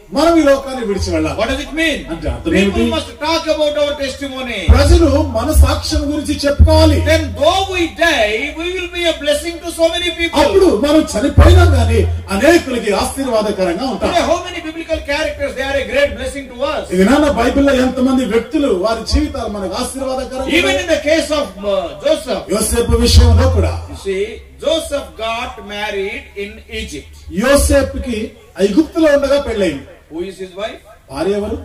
మనం ఈ లోకాన్ని విడిచి వెళ్ళాలి What does it mean? అంటే అర్థం ఏమిటి? People must talk about our testimony. ప్రజలు మన సాక్ష్యం గురించి చెప్పుకోవాలి Then though we die, we will be a blessing to so many people. అప్పుడు మనం చనిపోయినా గానీ అనేకులకి ఆశీర్వాదకరంగా ఉంటాం Today, how many biblical characters, they are a great blessing to us. ఇది నాన్న బైబిల్లో ఎంతమంది వ్యక్తులు వారి జీవితాలు మనకు ఆశీర్వాదకరంగా Even in the case of uh, Joseph, యోసేపు విషయంలో కూడా you see, Joseph got married in Egypt. యోసేపుకి ఐగుప్తులో ఉండగా పెళ్ళైంది Who is his wife? భార్య ఎవరు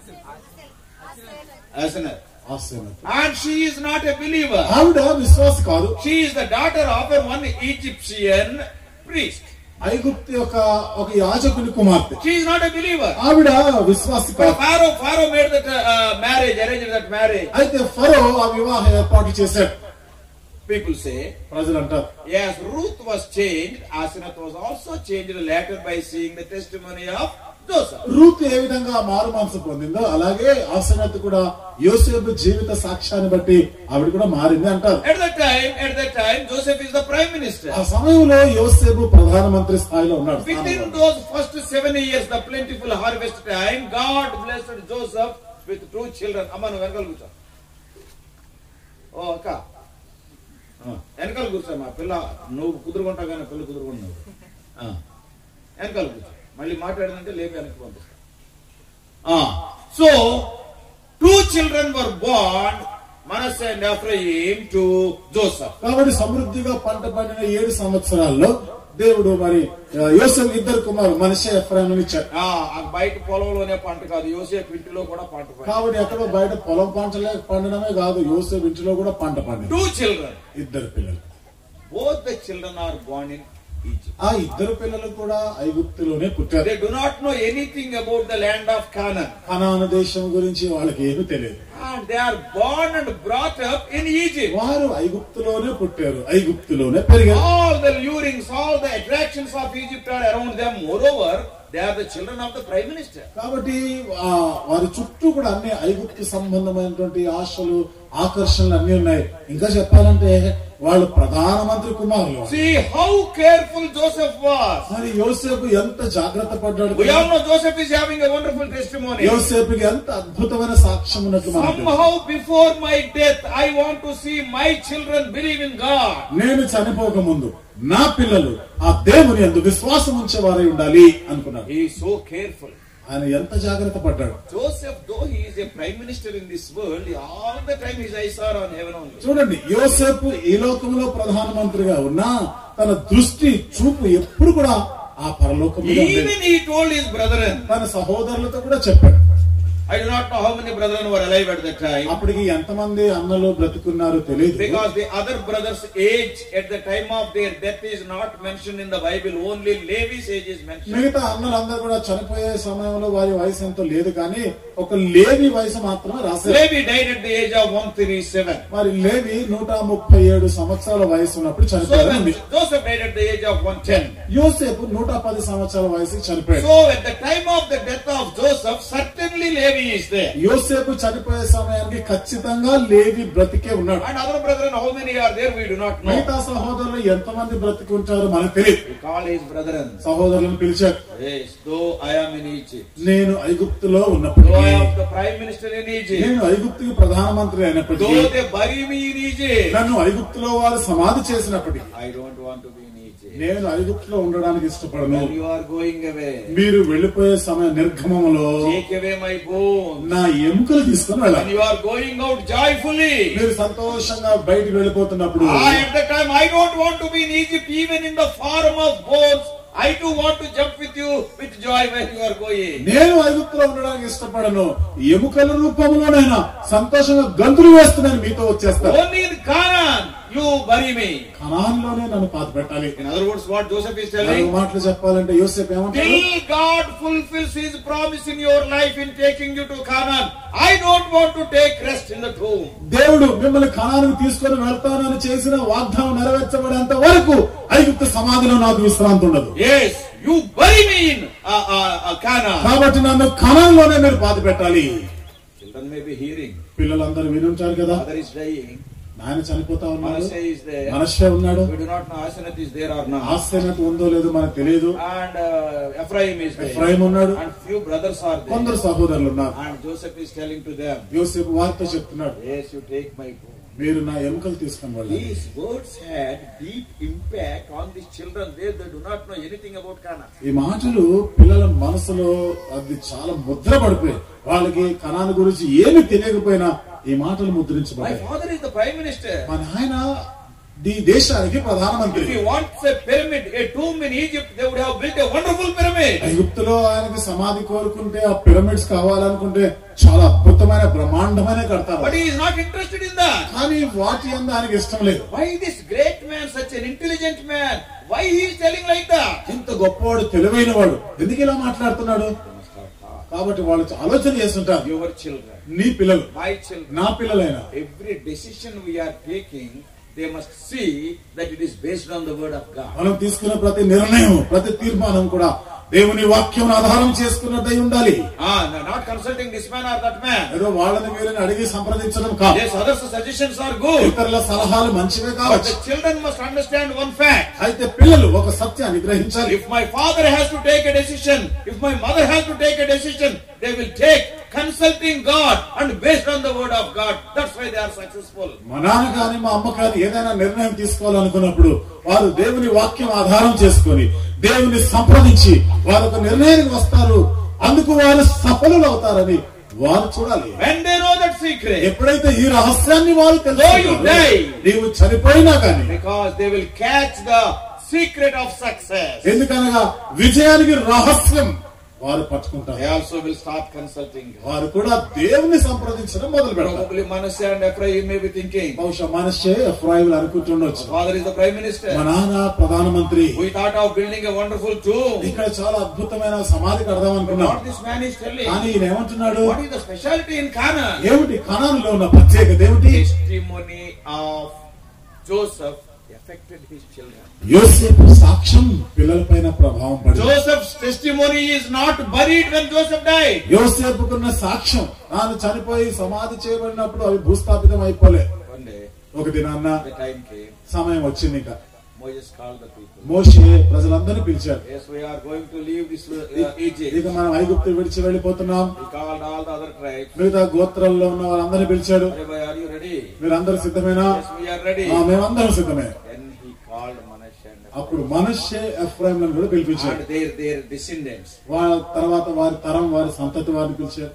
Asenath. ఆశీర్వాదం. And she is not a believer. ఆవిడ విశ్వాస కాదు She is the daughter of a one Egyptian priest. ఐగుప్తు యొక్క ఒక యాజకుని కుమార్తె She is not a believer. ఆవిడ విశ్వాసి But కాదు Pharaoh, Pharaoh made that uh, marriage, arranged that marriage. అయితే ఫరో ఆ వివాహ ఏర్పాటు చేశాడు People say, ప్రజలు అంటారు yes, Ruth was changed. Asenath was also changed later by seeing the testimony of Joseph. Ruth ఏ విధంగా మారు మనసు పొందిందో అలాగే ఆసనత్ కూడా యోసేపు జీవిత సాక్ష్యాన్ని బట్టి ఆవిడ కూడా మారింది అంటారు At that time, at that time, Joseph is the prime minister. ఆ సమయంలో యోసేపు ప్రధానమంత్రి స్థాయిలో ఉన్నాడు Within those first seven years, the plentiful harvest time, God blessed Joseph with two children. అమ్మ నువ్వు వెనకాల కూర్చో ఓ అక్క ఆ, వెనకాల కూర్చో మా పిల్ల నువ్వు కుదురుకుంటావు కానీ పిల్ల కుదురుకున్నావు ఆ, వెనకాల కూర్చో మళ్ళీ మాట్లాడిందంటే లేపి వెనక్కి పంపిస్తా సో టూ చిల్డ్రన్ వర్ బాండ్ Manasseh and Ephraim to Joseph కాబట్టి సమృద్ధిగా పంట పండిన ఏడు సంవత్సరాల్లో దేవుడు మరి ఆ, యోసేపు ఇద్దరు కుమారు మనిషి ఎఫ్రాయిం ఇచ్చాడు ఆ ఆ బయట పొలంలోనే పంట కాదు యోసేపు ఇంటిలో కూడా పంట పండింది కాబట్టి ఎక్కడో బయట పొలం పంటలే పండడమే కాదు యోసేపు ఇంటిలో కూడా పంట పండింది టూ చిల్డ్రన్ ఇద్దరు పిల్లలు బోత్ ద చిల్డ్రన్ ఆర్ బాండ్ ఇన్ ఈజిప్ట్ ఆ ఇద్దరు పిల్లలు కూడా ఐగుప్తులోనే పుట్టారు they do not know anything about the land of Canaan కనాన దేశం గురించి వాళ్ళకి ఏమీ తెలియదు and they are born and brought up in Egypt వారు ఐగుప్తులోనే పుట్టారు ఐగుప్తులోనే పెరిగారు all the lurings all the attractions of egypt are around them moreover they are the children of the prime minister కాబట్టి ఆ వారి చుట్టూ కూడా అన్ని ఐగుప్తు సంబంధమైనటువంటి ఆశలు ఆకర్షణలు అన్ని ఉన్నాయి ఇంకా చెప్పాలంటే వాళ్ళు ప్రధానమంత్రి కుమారులు see how careful joseph was మరి యోసేపు ఎంత జాగ్రత్త పడ్డాడు we all know joseph is having a wonderful testimony యోసేపుకి ఎంత అద్భుతమైన సాక్ష్యం ఉన్నట్లు మనకు తెలుసు. somehow before my death i want to see my children believe in god నేను చనిపోక ముందు నా పిల్లలు ఆ దేవుని ఎందు విశ్వాసం ఉంచేవారై ఉండాలి అనుకున్నాడు he is so careful ఆయన ఎంత జాగ్రత్త పడ్డాడు Joseph, though he is a prime minister in this world, all the time his eyes are on heaven only. చూడండి యోసేపు ఈ లోకంలో ప్రధానమంత్రిగా ఉన్నా తన దృష్టి చూపు ఎప్పుడు కూడా ఆ పరలోకం మీద ఉండేది. Even he told his brethren, తన సహోదరులతో కూడా చెప్పాడు I do not know how many brethren were alive at that time, అప్పటికి ఎంతమంది అన్నలు బ్రతుకున్నారో తెలియదు because the other brothers' age at the time of their death is not mentioned in the Bible, only Levi's age is mentioned. మిగతా అన్నలందరూ కూడా చనిపోయే సమయంలో వారి వయసు ఎంతో లేదు కానీ ఒక లేవి వయసు మాత్రమే రాశారు Levi died at the age of 137. మరి లేవి నూట ముప్పై ఏడు సంవత్సరాల వయసు ఉన్నప్పుడు So చనిపోయాడు when ఉంది. Joseph died at the age of 110. యోసేపు నూట పది సంవత్సరాల వయసు చనిపోయాడు So at the time of the death of Joseph, certainly Levi is there. యోసేపు చనిపోయే సమయానికి ఖచ్చితంగా లేవి బ్రతికే ఉన్నాడు And other brethren, how many are there, we do not know. మిగతా సహోదరులు ఎంతమంది బ్రతికి ఉంటారో మనకు తెలియదు We call his brethren. సహోదరులను పిలిచారు Yes, though I am in Egypt. నేను ఐగుప్తులో Though ఉన్నప్పటికీ I am the prime minister in Egypt. నేను ఐగుప్తుకి ప్రధానమంత్రి అయినప్పటికీ Though they bury me in Egypt. నన్ను ఐగుప్తులో వారు సమాధి చేసినప్పటికీ I don't want to be in Egypt. నేను ఐగుప్తులో ఉండడానికి ఇష్టపడను When you are going away, మీరు వెళ్ళిపోయే సమయం నిర్గమములో take away my bones. నా ఎముకలు తీసుకుని When వెళ్ళాలి you are going out joyfully. మీరు సంతోషంగా బయటికి వెళ్ళిపోతున్నప్పుడు I, at the time, I don't want to be in Egypt even in the form of bones. I do want to jump with you with joy when you are going. నేను ఐగుప్తులో ఉండడానికి ఇష్టపడను ఎముకల రూపంలోనైనా సంతోషంగా గంతులు వేస్తున్నాను మీతో వచ్చేస్తాను Only in Canaan you bury me. కణాన్లోనే నన్ను పాత పెట్టాలి In other words, what Joseph is మరో telling. మాటలు చెప్పాలంటే యోసేపు ఏమంటాడు Till God fulfills His promise in your life in taking you to Canaan, I don't want to take rest in the tomb. దేవుడు మిమ్మల్ని కణానికి తీసుకొని వెళ్తానని చేసిన వాగ్దానం నెరవేర్చబడేంత వరకు ఐగుప్తు సమాధిలో నాకు విశ్రాంతి ఉండదు Yes, you bury me in uh, uh, uh, Canaan. కాబట్టి నన్ను కణంలోనే మీరు పాత పెట్టాలి Children may be hearing, పిల్లలందరూ వినుంటారు కదా mother is dying. ఆయన చనిపోతా ఉన్నాడు Manasseh is there. మనషే ఉన్నాడు We do not know Asenath is there or not. ఆశ్చర్యత ఉందో లేదో మనకు తెలియదు And uh, Ephraim is there. Ephraim ఉన్నాడు And few brothers are there. కొందరు సహోదరులు ఉన్నారు And Joseph is telling to them, యోసేపు వారితో చెప్తున్నాడు Yes, you take my bone. మీరు నా ఎముకలు తీసుకొని వెళ్ళండి These words had deep impact on these children there. They do not know anything about Cana. ఈ మాటలు పిల్లల మనసులో అది చాలా ముద్ర పడిపోయాయి వాళ్ళకి కణాల గురించి ఏమి తెలియకపోయినా ఈ మాటలు My ముద్రించబడ్డాయి father is the prime minister. మా నాయన ఈ దేశానికి ప్రధానమంత్రి If he wants a pyramid, a tomb in Egypt, they would have built a wonderful pyramid. ఐగుప్తులో ఆయనకి సమాధి కోరుకుంటే ఆ పిరమిడ్స్ కావాలనుకుంటే చాలా అద్భుతమైన బ్రహ్మాండమైన But కడతారు he is not interested in that. కానీ వాటి అంద ఆయనకి ఇష్టం లేదు Why this great man, such an intelligent man, why he is telling like that? ఇంత గొప్పవాడు తెలివైన వాడు ఎందుకు ఇలా మాట్లాడుతున్నాడు They must have thought. కాబట్టి వాళ్ళు ఆలోచన చేస్తుంటారు Your children, నీ పిల్లలు my children, నా పిల్లలైనా every decision we are taking, they must see that it is based on the word of God. మనం తీసుకున్న ప్రతి నిర్ణయం ప్రతి తీర్మానం కూడా దేవుని వాక్యం ఆధారం చేసుకున్నట్టయి ఉండాలి Ah, no, not consulting this man or that man. ఏదో వాళ్ళని వీరిని అడిగి సంప్రదించడం కాదు Yes, other suggestions are good. ఇతరుల సలహాలు మంచివే But కావచ్చు the children must understand one fact. అయితే పిల్లలు ఒక సత్యాన్ని గ్రహించాలి If my father has to take a decision, if my mother has to take a decision, they will take consulting God and based on the word of God. That's why they are successful. మా నాన్న కానీ మా అమ్మ కానీ ఏదైనా నిర్ణయం తీసుకోవాలనుకున్నప్పుడు వారు దేవుని వాక్యం ఆధారం చేసుకొని దేవుని సంప్రదించి వారు ఒక నిర్ణయానికి వస్తారు అందుకు వారు సఫలులు అవుతారని వారు చూడాలి When they know that secret, ఎప్పుడైతే ఈ రహస్యాన్ని వారు Though you die. తెలుసుకుంటారో, నీవు చనిపోయినా కానీ because they will catch the secret of success. ఎందుకనగా విజయానికి రహస్యం వారు పట్టుకుంటారు They also will start consulting God. వారు కూడా దేవుని సంప్రదించడం మొదలు పెడతారు Probably Manasseh and Ephraim may be thinking, బహుశా మనిషే ఎఫ్రాయిలు అనుకుంటుండొచ్చు father is the prime minister. మా నాన్న ప్రధానమంత్రి We thought of building a wonderful tomb. ఇక్కడ చాలా అద్భుతమైన సమాధి కడదాం అనుకున్నాం What this man is telling. కానీ ఈయన ఏమంటున్నాడు What is the specialty in Cana? ఏమిటి కణాలలో ఉన్న ప్రత్యేకత ఏమిటి Testimony of Joseph affected his children. యోసేపు సాక్ష్యం పిల్లలపైన ప్రభావం పడింది Joseph's testimony is not buried when Joseph died. యోసేపుకున్న సాక్ష్యం తాను చనిపోయి సమాధి చేయబడినప్పుడు అవి భూస్థాపితం అయిపోలే One day, ఒక దినాన్న the time came, సమయం వచ్చింది ఇంకా Moses called the people. మోషే ప్రజలందరినీ పిలిచాడు Yes, we are going to leave this uh, Egypt. ఇక మనం ఐగుప్తు విడిచి వెళ్ళిపోతున్నాం He called all the other tribes. మిగతా గోత్రాల్లో ఉన్న వాళ్ళందరినీ పిలిచాడు Everybody, are you ready? మీరందరూ సిద్ధమేనా Yes, we are ready. ఆ, మేమందరం సిద్ధమే Then he called Manasseh and Ephraim. అప్పుడు మనషే ఎఫ్రాయిం కూడా పిలిపించాడు and their their descendants. వాళ్ళ తర్వాత వారి తరం వారి సంతతి వారిని పిలిచారు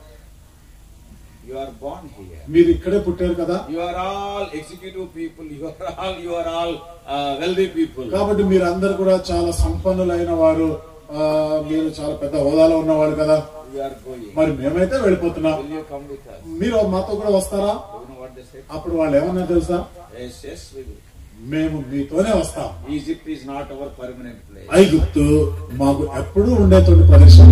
You are born here. మీరు ఇక్కడే పుట్టారు కదా You are all executive people. You are all you are all uh, wealthy people. కాబట్టి మీరందరూ కూడా చాలా సంపన్నులైన వారు ఆ, మీరు చాలా పెద్ద హోదాలో ఉన్నవాడు కదా You are going. మరి మేమైతే వెళ్ళిపోతున్నాం Will you come with us? మీరు మాతో కూడా వస్తారా You know what they said? అప్పుడు వాళ్ళు ఏమన్నా తెలుసా Yes, yes, we will. మేము మీతోనే వస్తాం Egypt is not our permanent place. ఐగుప్తు మాకు ఎప్పుడూ ఉండేటువంటి ప్రదేశం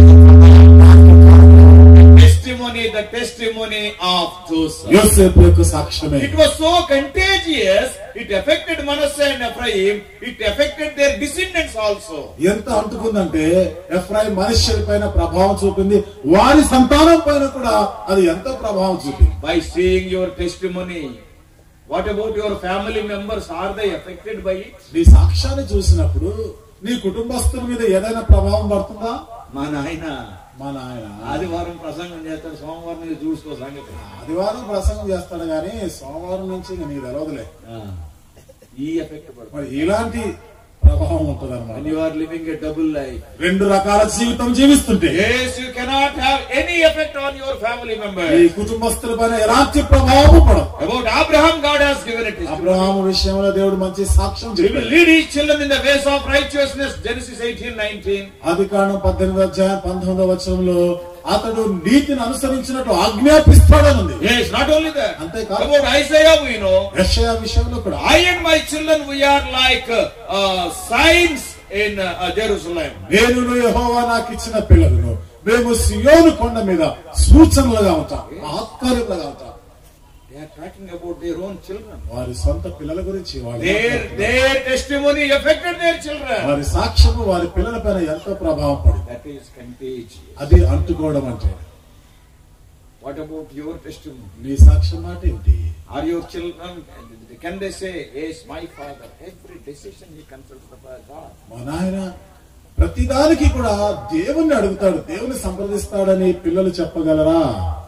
Testimony, the testimony of Joseph. యోసేపు యొక్క సాక్ష్యమే It was so contagious. It affected Manasseh and Ephraim. It affected their descendants also. ఎంత అంటుకుందంటే ఎఫ్రాయిం మనుష్యుల పైన ప్రభావం చూపింది వారి సంతానం పైన కూడా అది ఎంతో ప్రభావం చూపింది By seeing your testimony, what about your family members? Are they affected by it? నీ సాక్ష్యాన్ని చూసినప్పుడు నీ కుటుంబస్తుల మీద ఏదైనా ప్రభావం పడుతుందా మా నాయన మా నాయన ఆదివారం ప్రసంగం చేస్తాడు సోమవారం నుంచి చూసుకో సంగతి ఆదివారం ప్రసంగం చేస్తాడు గాని సోమవారం నుంచి ఇంక నీకు తెలవదులే ఈ ఎఫెక్ట్ పడుతుంది మరి ఇలాంటి ప్రభావం ఉంటుంది when you are living a double life రెండు రకాల జీవితం జీవిస్తుంటే yes you cannot have any effect on your family ఈ members కుటుంబస్తుల పైన ఎలాంటి ప్రభావం పడదు about abraham god has given it Abraham విషయంలో దేవుడు మంచి సాక్ష్యం he will చెప్పాడు lead his children in the ways of righteousness genesis 18 19 ఆది కాండం పద్దెనిమిది అధ్యాయం పంతొమ్మిదవ వచనంలో అతడు నీతిని అనుసరించినట్టు ఆజ్ఞాపిస్తాడనుంది yes not only that అంతేకాదు. about isaiah we know యెషయా విషయంలో కూడా i and my children we are like uh, uh, signs in uh, jerusalem నేను యెహోవా నాకు ఇచ్చిన పిల్లలను మేము సియోను కొండ మీద సూచనలుగా ఉంటాం ఆత్కార్యములుగా ఉంటాం they are talking about their own children వారి సొంత పిల్లల గురించి వాళ్ళు their మాట్లాడుతున్నారు. their testimony affected their children వారి సాక్ష్యము వారి పిల్లల పైన ఎంతో ప్రభావం పడింది that is contagious అది అంటుకోవడం అంటే What about your testimony? నీ సాక్ష్యం మాట ఏమిటి Are your children, can they say, Yes, my father, every decision he consults the God? మా నాయన ప్రతిదానికి కూడా దేవుణ్ణి అడుగుతాడు దేవుని సంప్రదిస్తాడని పిల్లలు చెప్పగలరా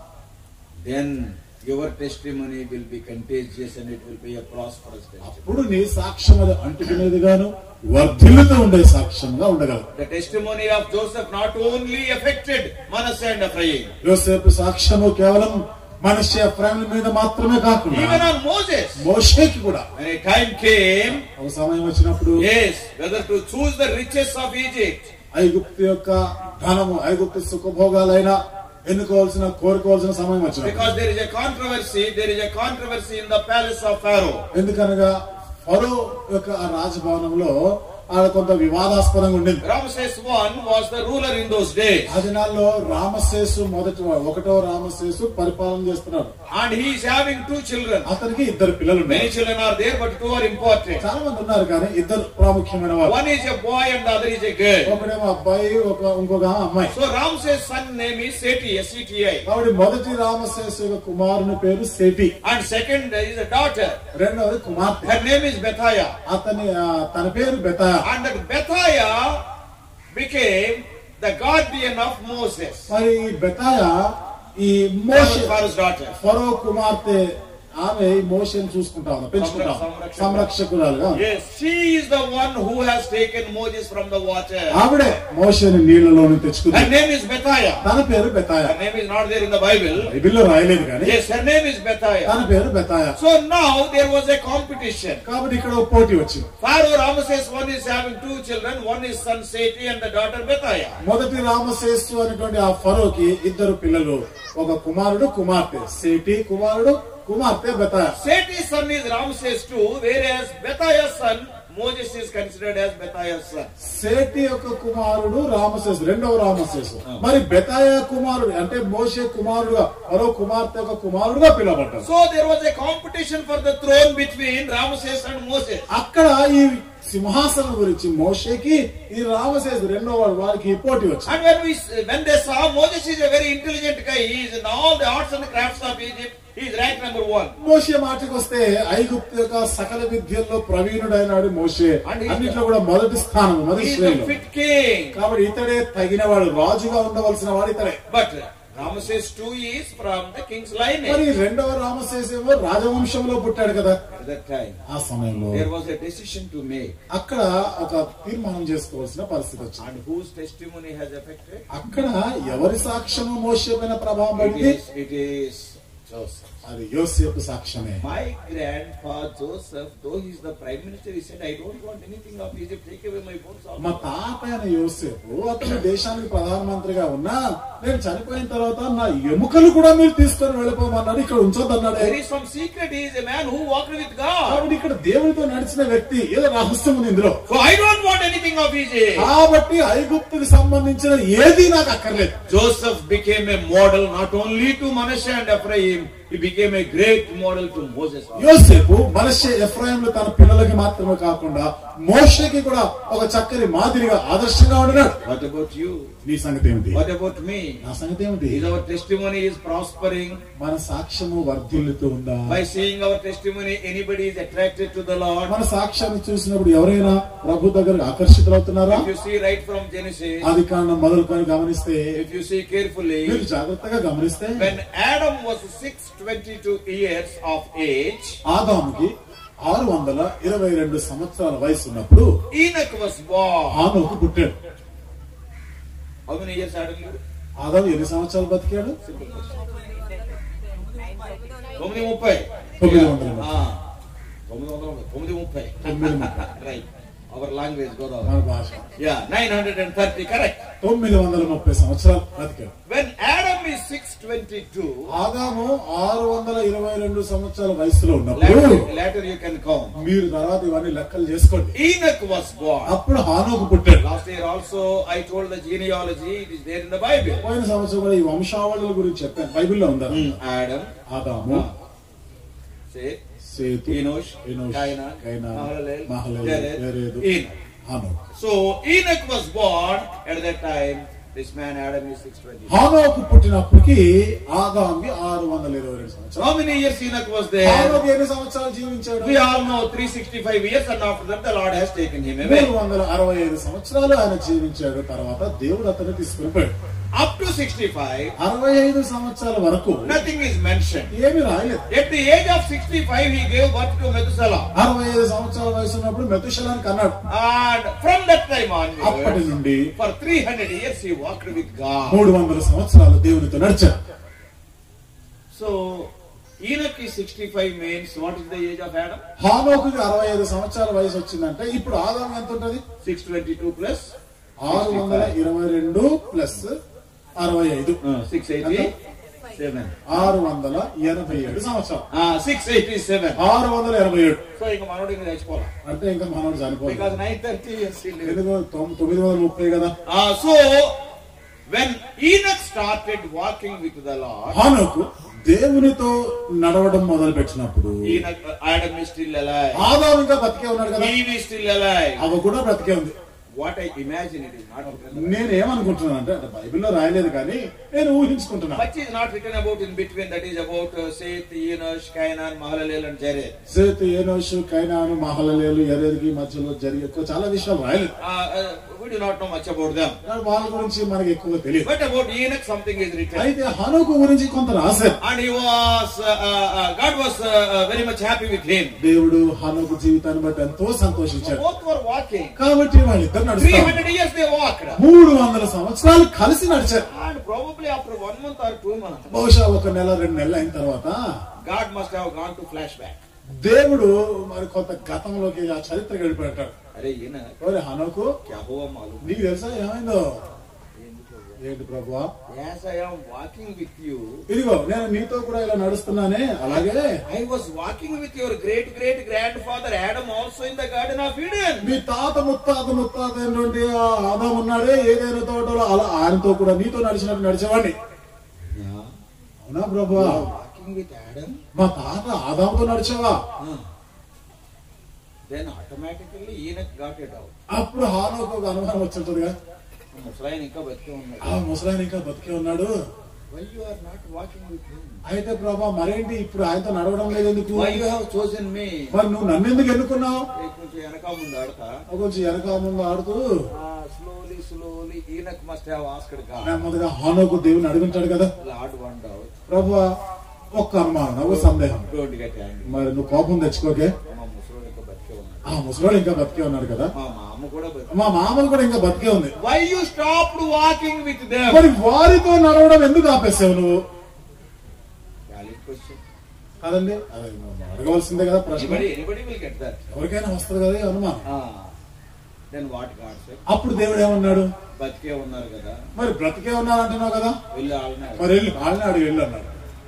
Then your testimony will be contagious and it will be a prosperous testimony. అప్పుడు నీ సాక్ష్యం అది అంటుకునేదిగాను వర్ధిల్లుతూ ఉండే సాక్ష్యంగా ఉండగలదు The testimony of Joseph not only affected Manasseh and Ephraim, యోసేపు సాక్ష్యము కేవలం మనిషి ఎఫ్రాయిముల మీద మాత్రమే even కాకుండా on Moses. మోషేకి కూడా When a time came, ఒక సమయం వచ్చినప్పుడు yes, whether to choose the riches of Egypt ఐగుప్తు యొక్క ధనము ఐగుప్తు సుఖభోగాలైనా ఎన్నుకోవాల్సిన కోరుకోవాల్సిన సమయం వచ్చినప్పుడు because there is a controversy, there is a controversy in the palace of Pharaoh. ఎందుకనగా ఫరో యొక్క ఆ రాజభవనంలో ఆడ కొంత వివాదాస్పదంగా ఉండింది Ramses I was the ruler in those days. ఆ దినాల్లో రామశేషు మొదటి వాడు, ఒకటో రామశేషు పరిపాలన చేస్తున్నాడు And he is having two children. అతనికి ఇద్దరు పిల్లలు ఉన్నారు Many children are there, but two are important. చాలా మంది ఉన్నారు కానీ ఇద్దరు ప్రాముఖ్యమైన వారు One is a boy and the other is a girl. ఒకడేమో అబ్బాయి ఒక ఇంకొక అమ్మాయి So Ramses' son name is Seti, S-E-T-I. కాబట్టి మొదటి రామశేషు యొక్క కుమారుని పేరు సేటి And second is a daughter. రెండవది కుమార్తె Her name is Bethaya. అతని ఆ, తన పేరు బెతాయ And that Bethaya became the guardian of Moses. మరి ఈ బెతాయ ఈ That Moshe was Pharaoh's daughter. ఫరో కుమార్తె ఆమె ఈ మోషేని చూసుకుంటా ఉంది పెంచుకుంటా ఉంది. సంరక్షకురాలు. సంరక్షకురాలుగా ఉంది. Yes, she is the one who has taken Moses from the water. ఆవిడే మోషేని నీళ్లలోని తెచ్చుకుంది Her name is Bethaya. తన పేరు బెతాయ Her name is not there in the Bible. బైబిల్లో రాయలేదు కానీ Yes, her name is Bethaya. తన పేరు బెతాయ So now there was a competition. కాబట్టి ఇక్కడ ఒక పోటీ వచ్చింది Pharaoh Ramesses one is having two children, one is son Seti and the daughter Bethaya. మొదటి రామశేస్తు అనేటువంటి ఆ ఫరోకి ఇద్దరు పిల్లలు ఒక కుమారుడు కుమార్తె సేటి కుమారుడు కుమార్తె బెతాయ Seti's son is Ramses too, whereas Bethaya's son Moses is considered as Bethaya's son. సేటి యొక్క కుమారుడు రామశేషు రెండవ రామశేషు మరి బెతాయ కుమారుడు అంటే మోషే కుమారుడుగా మరో కుమార్తె యొక్క కుమారుడుగా పిలువబడ్డాడు So there was a competition for the throne between Ramses and Moses. అక్కడ ఈ సింహాసనం గురించి మోషేకి ఈ రామశేషు రెండో వాడు వారికి ఈ పోటీ వచ్చింది And when we when they saw Moses is a very intelligent guy, he is in all the arts and crafts of Egypt, he is rank number one. మోషే మాటకు వస్తే ఐగుప్తు యొక్క సకల విద్యల్లో ప్రవీణుడైనాడు మోషే అన్నిట్లో కూడా మొదటి స్థానం He మొదటి is the శ్రేణిలో fit king. కాబట్టి ఇతడే తగినవాడు రాజుగా ఉండవలసిన వాడు ఇతడే But Ramses too is from the king's మరి lineage. రెండవ రామశేషేమో రాజవంశంలో పుట్టాడు కదా At that time, ఆ సమయంలో there was a decision to make. అక్కడ ఒక తీర్మానం చేసుకోవాల్సిన పరిస్థితి వచ్చింది And whose testimony has affected? అక్కడ ఎవరి సాక్ష్యము మోసే పైన ప్రభావం It పడింది is, it is Joseph. అది యోసేపు సాక్ష్యమే My grandfather Joseph, though he is the prime minister, he said, I don't want anything of Egypt, take away my bones. మా also." తాత అయిన యోసేపు అతను దేశానికి ప్రధానమంత్రిగా ఉన్నా నేను చనిపోయిన తర్వాత నా ఎముకలు కూడా మీరు తీసుకొని వెళ్ళిపోమన్నాడు ఇక్కడ ఉంచొద్దన్నాడు There is some secret. He is a man who walked with God. కాబట్టి ఇక్కడ దేవుడితో నడిచిన వ్యక్తి ఏదో రహస్యం ఉంది ఇందులో So I don't want anything of Egypt. కాబట్టి ఐగుప్తుకి సంబంధించిన ఏది నాకు అక్కర్లేదు Joseph became a model not only to Manasseh and Ephraim, he became a great model to Moses. యోసేపు మనషే ఎఫ్రాయింలు తన పిల్లలకి మాత్రమే కాకుండా మోషకి కూడా ఒక చక్కని మాదిరిగా ఆదర్శంగా ఉండినాడు What about you? నీ సంగతి ఏమిటి What about me? నా సంగతి ఏమిటి Is our testimony is prospering? మన సాక్ష్యము వర్ధిల్లుతూ ఉందా By seeing our testimony, anybody is attracted to the Lord? మన సాక్ష్యాన్ని చూసినప్పుడు ఎవరైనా ప్రభు దగ్గర ఆకర్షితులవుతున్నారా If you see right from Genesis, ఆది కాండం మొదలుకొని గమనిస్తే if you see carefully, మీరు జాగ్రత్తగా గమనిస్తే when Adam was 622 years of age, ఆదాముకి ఆరు వందల ఇరవై రెండు సంవత్సరాల వయసు ఉన్నప్పుడు Enoch was born. ఆనోకు పుట్టాడు How many years Adam lived? ఆదాము ఎన్ని సంవత్సరాలు బతికాడు Simple question. తొమ్మిది ముప్పై తొమ్మిది వందల ముప్పై. ఆ, తొమ్మిది వందల ముప్పై. తొమ్మిది ముప్పై తొమ్మిది ముప్పై. రైట్ అవర్ లాంగ్వేజ్ మన గోదావరి భాష yeah nine hundred and thirty correct తొమ్మిది వందల ముప్పై సంవత్సరాలు బతికాడు when Adam is six twenty two ఆదాము ఆరు వందల ఇరవై రెండు సంవత్సరాల వయసులో ఉన్నప్పుడు later you can count మీరు తర్వాత ఇవన్నీ లెక్కలు చేసుకోండి Enoch was born అప్పుడు హానోకు పుట్టాడు last year also I told the genealogy it is there in the Bible పోయిన సంవత్సరం కూడా ఈ వంశావళుల గురించి చెప్పాను బైబిల్లో ఉందా Adam ఆదాము say సేతు Enosh ఎనోష్, Cainan కైనాను, Mahalalel మహలలేలు, Jared యెరెదు, Enoch హానోకు so Enoch was born at that time This man Adam is 620. హానోకు పుట్టినప్పటికి ఆదాంకి ఆరు వందల ఇరవై రెండు సంవత్సరాలు How many years Enoch was there? హానోకు ఎన్ని సంవత్సరాలు జీవించాడు We all know 365 years and after that the Lord has taken him away. మూడు వందల అరవై ఐదు సంవత్సరాలు ఆయన జీవించాడు తర్వాత దేవుడు అతను తీసుకుని పోయాడు Up to 65, అరవై ఐదు సంవత్సరాల వరకు nothing is mentioned. ఏమి రాయలేదు At the age of 65, he gave birth to Methuselah. అరవై ఐదు సంవత్సరాల వయసు ఉన్నప్పుడు మెతుశలానికి అన్నాడు And from that time అప్పటి onwards, నుండి for 300 years he walked with God. మూడు వందల సంవత్సరాలు దేవునితో నడిచాడు So, Enoch is 65 means what is the age of Adam? హానోకుకి అరవై ఐదు సంవత్సరాల వయసు వచ్చిందంటే ఇప్పుడు ఆదాం ఎంత ఉంటది 622 plus ఆరు వందల ఇరవై రెండు ప్లస్ అరవై ఐదు uh, 687. ఆరు వందల ఎనభై ఏడు సంవత్సరాలు Ah, 687. ఆరు వందల ఎనభై ఏడు సో ఇంకా మనోడు ఇంకా చచ్చిపోవాలి అంటే ఇంకా మనోడు చనిపోయింది బికాస్ నైన్ థర్టీ ఇయర్స్ ఎందుకు తొమ్- తొమ్మిది వందల ముప్పై కదా so when Enoch started walking with the Lord హానోకు దేవునితో నడవడం మొదలు పెట్టినప్పుడు Enoch Adam is still alive ఆదాం ఇంకా బతికే ఉన్నాడు కదా Eve is still alive అవ కూడా బ్రతికే ఉంది what i imagine it is not written నేను ఏమనుకుంటున్నాను అంటే అంటే బైబిల్లో రాయలేదు కానీ నేను ఊహించుకుంటున్నా much is not written about in between that is about uh, Seth, Enosh, Cainan, Mahalalel and Jared Setu ఏనోషు కైనాను మహలలేలు ఎరేదికి మధ్యలో జరిగే ఎక్కువ చాలా విషయాలు రాయలేదు uh, uh, we do not know much about them కానీ వాళ్ళ గురించి మనకి ఎక్కువ తెలియదు but about Enoch something is written అయితే హనుకు గురించి కొంత రాశారు and he was uh, uh, uh, God was uh, uh, very much happy with him దేవుడు హనుకు జీవితాన్ని బట్టి ఎంతో సంతోషించాడు both were walking కాబట్టి వాళ్ళిద్దరు నడుస్తారు 300 years they walked మూడు వందల సంవత్సరాలు కలిసి నడిచారు and probably after one month or two months బహుశా ఒక నెల రెండు నెలలు అయిన తర్వాత God must have gone to flashback. దేవుడు మరి కొంత గతంలోకి ఆ చరిత్ర గడిపెట్టాడు అరే ఈయన ఓరే హనుకు క్యా హువా మాలూమ్ నీకు తెలుసా ఏమైందో ఏంటి ప్రభువా as I am walking with you ఇదిగో నేను నీతో కూడా ఇలా నడుస్తున్నానే అలాగే I was walking with your great great grandfather Adam also in the garden of Eden మీ తాత ముత్తాత ముత్తాత ఏంటంటే ఆ ఆదాం ఉన్నాడే ఏదైనా తోటలో అలా ఆయనతో కూడా నీతో నడిచినట్టు నడిచేవాడిని అవునా ప్రభువా వాకింగ్ విత్ యాడమ్ మా తాత ఆదాంతో నడిచావా దెన్ ఆటోమేటికల్లీ ఈయన గాట్ ఇట్ అవుట్ అప్పుడు హానోకు ఒక అనుమానం వచ్చుంటుందిగా ముసలాయన ఇంకా బతికే ఉన్నాడు ఆ ముసలాయన ఇంకా బతికే ఉన్నాడు why you are not walking with him అయితే ప్రభా మరేంటి ఇప్పుడు ఆయనతో నడవడం లేదు ఎందుకు why you have chosen me మరి నువ్వు నన్ను ఎందుకు ఎన్నుకున్నావు కొంచెం వెనక ముందు ఆడతా కొంచెం వెనక ముందు ఆడుతూ స్లోలీ స్లోలీ ఈయనకు మస్ట్ హ్యావ్ ఆస్కడ్ గాడ్ నెమ్మదిగా హానోకు దేవుని అడుగుంటాడు కదా లార్డ్ వన్ డౌట్ ప్రభు ఒక్క అనుమానం ఒక సందేహం డోంట్ గెట్ యాంగ్రీ మరి నువ్వు కోపం తెచ్చుకోకే మా ముసలోడు ఇంకా బతికే ఉన్నాడు ఆ ముసలోడు ఇంకా బతికే ఉన్నాడు కదా మా మామ కూడా బతికే మా మామలు కూడా ఇంకా బతికే ఉంది why you stopped walking with them మరి వారితో నడవడం ఎందుకు ఆపేసావు నువ్వు వ్యాలిడ్ క్వశ్చన్ కాదండి అది అడగవలసిందే కదా ప్రశ్న anybody anybody will get that ఎవరికైనా వస్తుంది కదా ఈ అనుమానం దెన్ వాట్ గాడ్ సెడ్ అప్పుడు దేవుడు ఏమన్నాడు బతికే ఉన్నారు కదా మరి బ్రతికే ఉన్నాడు అంటున్నావు కదా వెళ్ళి ఆడినాడు మరి వెళ్ళి వాళ్ళని అడిగి వెళ్ళి అన్నాడు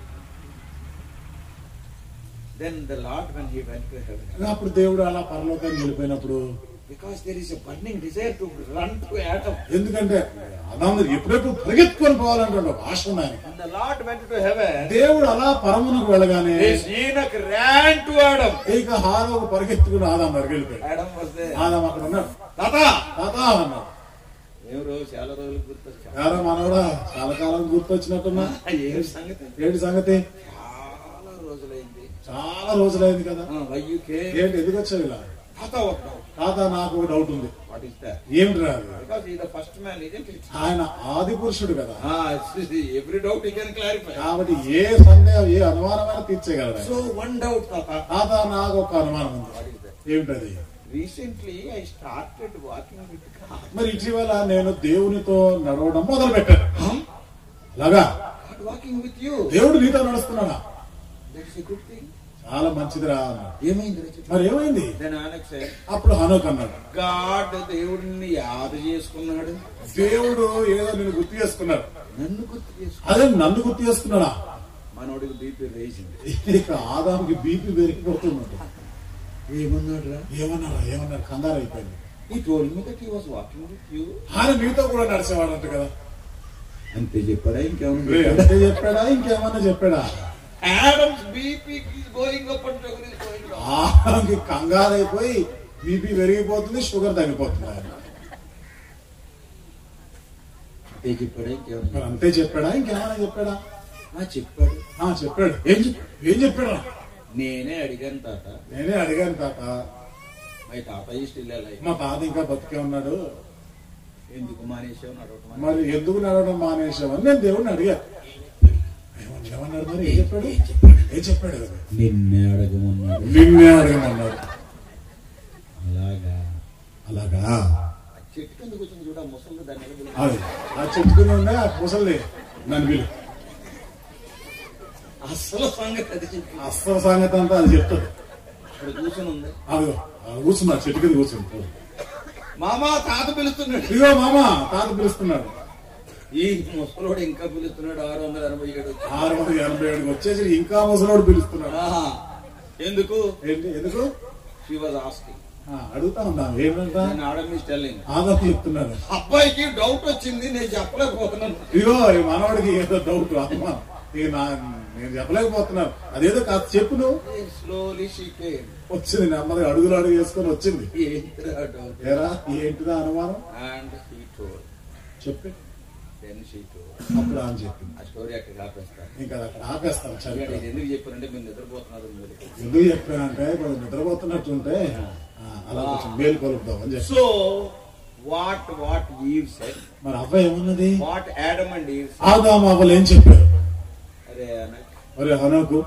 then the Lord when he went to heaven అప్పుడు దేవుడు అలా పరలోకానికి వెళ్ళిపోయినప్పుడు because there is a burning desire to run to Adam ఎందుకంటే అదాము ఎప్పుడెప్పుడు పరిగెత్తుకొని పోవాలంటాడు ఒక ఆశ ఉంది ఆయనకి. And the Lord went to heaven దేవుడు అలా పరమునకు వెళ్ళగానే this Enoch ran to Adam ఇక హారోకు పరిగెత్తుకుని ఆదాం దగ్గరికి వెళ్ళిపోయాడు ఆడమ్ వాస్ దేర్ ఆదాం అక్కడ ఉన్నాడు తాత తాత అన్నాడు ఏం రోజు చాలా రోజులు గుర్తొచ్చా యారా మనవడా చాలా కాలం గుర్తొచ్చినట్టున్నా ఏం సంగతి ఏంటి సంగతి చాలా రోజులైంది చాలా రోజులైంది కదా వయ్యూకే ఏంటి ఎందుకు వచ్చావు ఇలా తాత వద్దాం తాత నాకు ఒక డౌట్ ఉంది వాట్ ఇస్ దట్ ఏమిటి రాదు because he the first man isn't it ఆయన ఆది పురుషుడు కదా every doubt you can clarify కాబట్టి ఏ సందేహం ఏ అనుమానమైన తీర్చేయగలడు ఆయన. సో వన్ డౌట్ తాత తాత నాకు ఒక అనుమానం ఉంది వాట్ ఇస్ దట్ ఏమిటది recently I started walking with God మరి ఇటీవల నేను దేవునితో నడవడం మొదలు పెట్టాను అలాగా గాడ్ వాకింగ్ విత్ యూ దేవుడు నీతో నడుస్తున్నాడా దట్స్ ఎ గుడ్ థింగ్ చాలా మంచిదిరా అన్నాడు ఏమైంది రచిత మరి ఏమైంది దెన్ ఆనక్ సే అప్పుడు హనోక్ అన్నాడు గాడ్ దేవుడిని యాద చేసుకున్నాడు దేవుడు ఏదో నేను గుర్తు చేసుకున్నాడు నన్ను గుర్తు చేసుకున్నాడు అదే నన్ను గుర్తు చేసుకున్నాడా మనోడికి బీపీ రేసింది ఇక ఆదాముకి బీపీ పెరిగిపోతున్నాడు ఏమన్నాడు రా ఏమన్నాడు ఏమన్నాడు కంగారు అయిపోయింది he told me that he was walking with you ఆయన నీతో కూడా నడిచేవాడంట కదా అంతే చెప్పాడా రే, ఇంకేమన్నా అంతే చెప్పాడా ఇంకేమన్నా చెప్పాడా Adam's BP is going up and sugar is going down. ఆదాముకి కంగారు అయిపోయి బీపీ పెరిగిపోతుంది షుగర్ తగ్గిపోతుంది ఆయన అంతే చెప్పాడు మరి ఇంకేమన్నా అంతే చెప్పాడా ఇంకేమైనా చెప్పాడా ఆ, చెప్పాడు ఆ చెప్పాడు ఏం చెప్పాడు ఏం చెప్పాడు నేనే అడిగాను తాత నేనే అడిగాను తాత మై తాత ఇష్ట ఇల్లాలి మా తాత ఇంకా బతికే ఉన్నాడు ఎందుకు మానేసావు నడవటం మరి ఎందుకు నడవడం మానేసావని నేను దేవుడిని అడిగా ఏమన్నా- ఏమన్నాడు మరి ఏం చెప్పాడు ఏం చెప్పాడు నిన్నే అడగమన్నాడు నిన్నే అడగమన్నాడు అలాగా అలాగా ఆ చెట్టు కింద కూర్చొని చూడ ముసలి దాన్ని ఎలాగో అది ఆ చెట్టుకుని ఉండే ఆ పూసల్ని నన్ను వీలు అసలు సంగతి అది చెప్పి అస్సల సంగతి అంతా అది చెప్తుంది అక్కడ కూర్చొని ఉంది అది కూర్చున్నా చెట్టు కింద కూర్చుంది మామ తాత పిలుస్తున్నాడు ఇదిగో మామ తాత పిలుస్తున్నాడు ఈ ముసలోడు ఇంకా పిలుస్తున్నాడు ఆరు వందల ఎనభై ఏడు వచ్చి. ఆరు వందల ఎనభై ఏడుకి వచ్చేసి ఇంకా ముసలోడు పిలుస్తున్నాడు ఆహా. ఎందుకు ఏంటి ఎందుకు షీ వాజ్ ఆస్కింగ్ ఆ, అడుగుతా ఉన్నా ఏంటంట నేను ఆడమ్ ఈస్ టెల్లింగ్ ఆదాపు చెప్తున్నాడు అబ్బాయికి డౌట్ వచ్చింది నేను చెప్పలేకపోతున్నాను ఇదిగో ఈ మనవాడికి ఏదో డౌట్ అమ్మా ఇక నా నేను చెప్పలేకపోతున్నాను అదేదో కాదు చెప్పు నువ్వు స్లోలీ షీ కేమ్ వచ్చింది నెమ్మదిగా అడుగులు అడుగు వేసుకొని వచ్చింది ఏంటిరా డౌట్ ఏరా ఏంటిదా అనుమానం అండ్ హీ టోల్ చెప్పి దెన్ షీ టోల్ అప్పుడు అని చెప్పింది ఆ స్టోరీ అక్కడ ఆపేస్తాను ఇంకా అది అక్కడ ఆపేస్తాను ఎందుకంటే చదివి ఇది ఎందుకు చెప్పారంటే మీరు నిద్రపోతున్నారు మీరు ఎందుకు చెప్పానంటే కొంచెం నిద్రపోతున్నట్టుంటే ఆ, అలా కొంచెం మేలు కొలుపుదాం అని చెప్పి so what what Eve said మరి అవ్వ ఏమన్నది వాట్ యాడమ్ అండ్ ఈవ్ ఆదాము అవ్వలు ఏం చెప్పారు అరే అన్నట్టు మరి హనోకు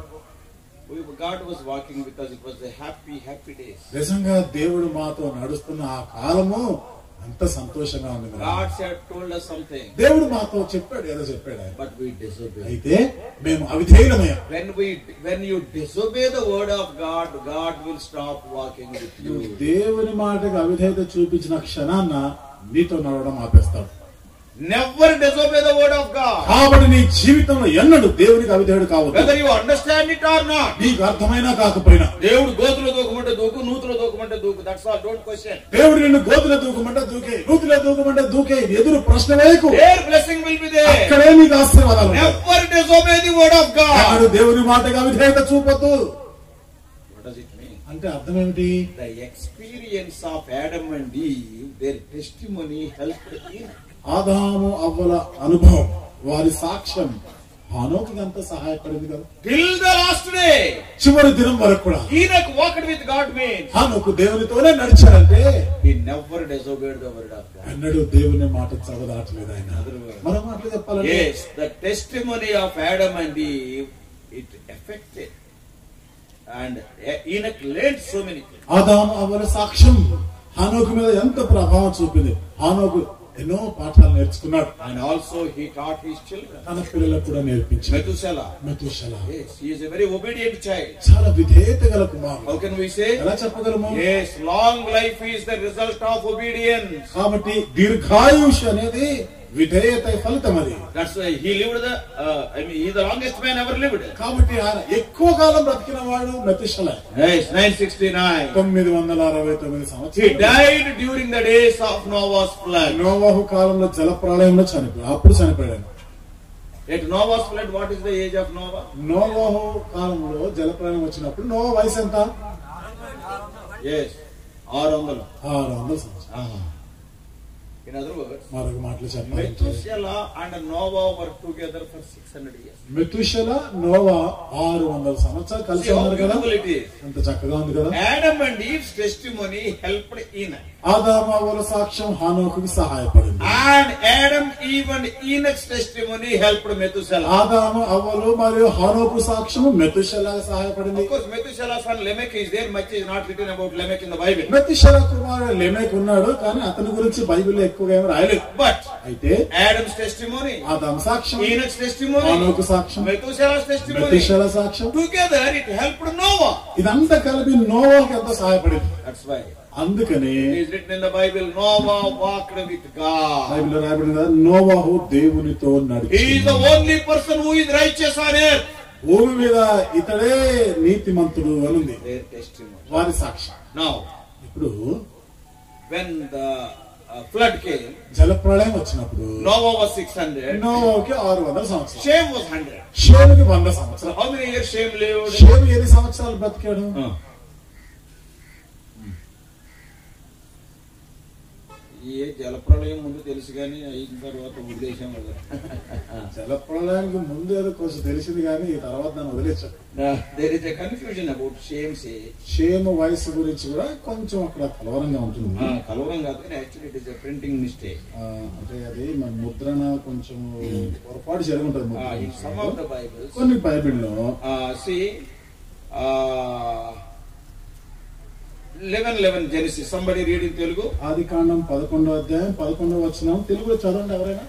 God was walking because it was happy happy days నిజంగా దేవుడు మాతో నడుస్తున్న ఆ కాలము అంత సంతోషంగా ఉంది మరి. God said told us something దేవుడు మాతో చెప్పాడు ఏదో చెప్పాడు ఆయన బట్ వి disobey అయితే మేము అవిధేయులమయ్యాం when we when you disobey the word of god god will stop walking with నువ్వు you దేవుని మాటకు అవిధేయత చూపించిన క్షణాన్న నీతో నడవడం ఆపేస్తాడు never disobey the word of god కాబట్టి నీ జీవితంలో ఎన్నడు దేవునికి అవిధేయుడు కావద్దు whether you understand it or not నీకు అర్థమైనా కాకపోయినా దేవుడు గోతులో దూకమంటే దూకు నూతులో దూకమంటే దూకు దట్స్ ఆల్ డోంట్ క్వశ్చన్ దేవుడు నిన్ను గోతులో దూకమంటే దూకే నూతిలో దూకమంటే దూకే ఎదురు ప్రశ్న వేయకు their blessing will be there అక్కడే నీకు ఆశీర్వాదాలు ఉంటాయి. never disobey the word of god ఎన్నడూ దేవుని మాటకు అవిధేయత చూపొద్దు what does it mean అంటే అర్థం ఏమిటి the experience of adam and eve their testimony helped in ఆదాము అవ్వల అనుభవం వారి సాక్ష్యం హానోకి అంత సహాయపడింది కదా till the last day చివరి దినం వరకు కూడా enoch walked with god means హానోకు దేవునితోనే నడిచాడంటే he never disobeyed the word of god ఎన్నడూ దేవుని మాట చదవదాటలేదు ఆయన మరో మాటలు చెప్పాలంటే Yes, the testimony of Adam and Eve, it affected. And Enoch learned so many things. ఆదాము అవ్వల సాక్ష్యం హానోకు మీద ఎంత ప్రభావం చూపింది హానోకు ఎన్నో పాఠాలు నేర్చుకున్నాడు And also he taught his children. తన పిల్లలకు కూడా నేర్పించాడు Methuselah. మెతుషల Yes, he is a very obedient child. చాలా విధేయత గల కుమారుడు How can we say? ఎలా చెప్పగలము Yes, long life is the result of obedience. కాబట్టి దీర్ఘాయుష్ అనేది విధేయత ఫలితం అది That's why he lived the, uh, I mean, he the longest man ever lived. కాబట్టి ఆయన ఎక్కువ కాలం బ్రతికిన వాడు మెతుషల Yes, 969. తొమ్మిది వందల అరవై తొమ్మిది He సంవత్సరాలు died during the days of Noah's flood. నోవాహు కాలంలో జల ప్రళయంలో చనిపోయాడు అప్పుడు చనిపోయాడు At Noah's flood, what is the age of Noah? నోవాహు కాలంలో జల ప్రళయం వచ్చినప్పుడు నోవా వయసు ఎంత Yes, ఆరు వందలు ఆరు వందల సంవత్సరాలు In other words, మరొక మాటలు చెప్పాలంటే Methuselah and Noah were together for 600 years. Methuselah Noah ఆరు వందల సంవత్సరాలు కలిసి See how ఉన్నారు కదా beautiful it is. ఎంత చక్కగా ఉంది కదా Adam and Eve's testimony helped Enoch. ఆదామావుల సాక్ష్యం హానోకుకి సహాయపడింది And Adam, Eve and Enoch's testimony helped Methuselah. ఆదాము అవ్వలు మరియు హానోకు సాక్ష్యము మెతుషల సహాయపడింది Of course, Methuselah's son Lamech is there. Much is not written about Lamech in the Bible. మెతుషల కుమారుడు లెమెక్ ఉన్నాడు కానీ అతని గురించి బైబిల్లో ఎక్కువగా ఏమి రాయలేదు But అయితే Adam's testimony, ఆదాము సాక్ష్యం Enoch's testimony, హానోకు సాక్ష్యం Methuselah's testimony, మెతుషల సాక్ష్యం together it helped Noah. ఇదంతా కలిపి నోవాకి ఎంతో సహాయపడింది That's why. అందుకని It is written in the Bible, Noah walked with God. బైబిల్లో రాయబడింది కదా నోవాహు దేవునితో He నడిచి is the only person who is righteous on earth. భూమి మీద ఇతడే నీతిమంతుడు అని ఉంది Their testimony. వారి సాక్ష్యం Now, ఇప్పుడు when the uh, flood came, జల ప్రళయం వచ్చినప్పుడు Noah was 600, నోవాకి ఆరు వందల సంవత్సరాలు Shem was 100. షేముకి వంద So సంవత్సరాలు how many years Shem lived? షేము ఎన్ని సంవత్సరాలు బ్రతికాడు Uh. ఏ జలప్రలయం ముందు తెలుసు కానీ అయిన తర్వాత వదిలేసాం కదా జలప్రలయానికి ముందు ఏదో కొంచెం తెలిసింది కానీ ఈ తర్వాత దాన్ని వదిలేశాం there is a confusion about Shem say క్షేమ వయసు గురించి కూడా కొంచెం అక్కడ కలవరంగా ఉంటుంది కలవరం కాదు కానీ actually it is a printing mistake ఆ, అంటే అది మన ముద్రణ కొంచెం పొరపాటు జరిగి ఉంటుంది ఇన్ సమ్ ఆఫ్ ద ముద్రణ. బైబిల్స్ కొన్ని బైబిల్లో see eleven eleven Genesis somebody reading Telugu ఆది కాండం పదకొండో అధ్యాయం పదకొండో వచ్చిన తెలుగులో చదవండి ఎవరైనా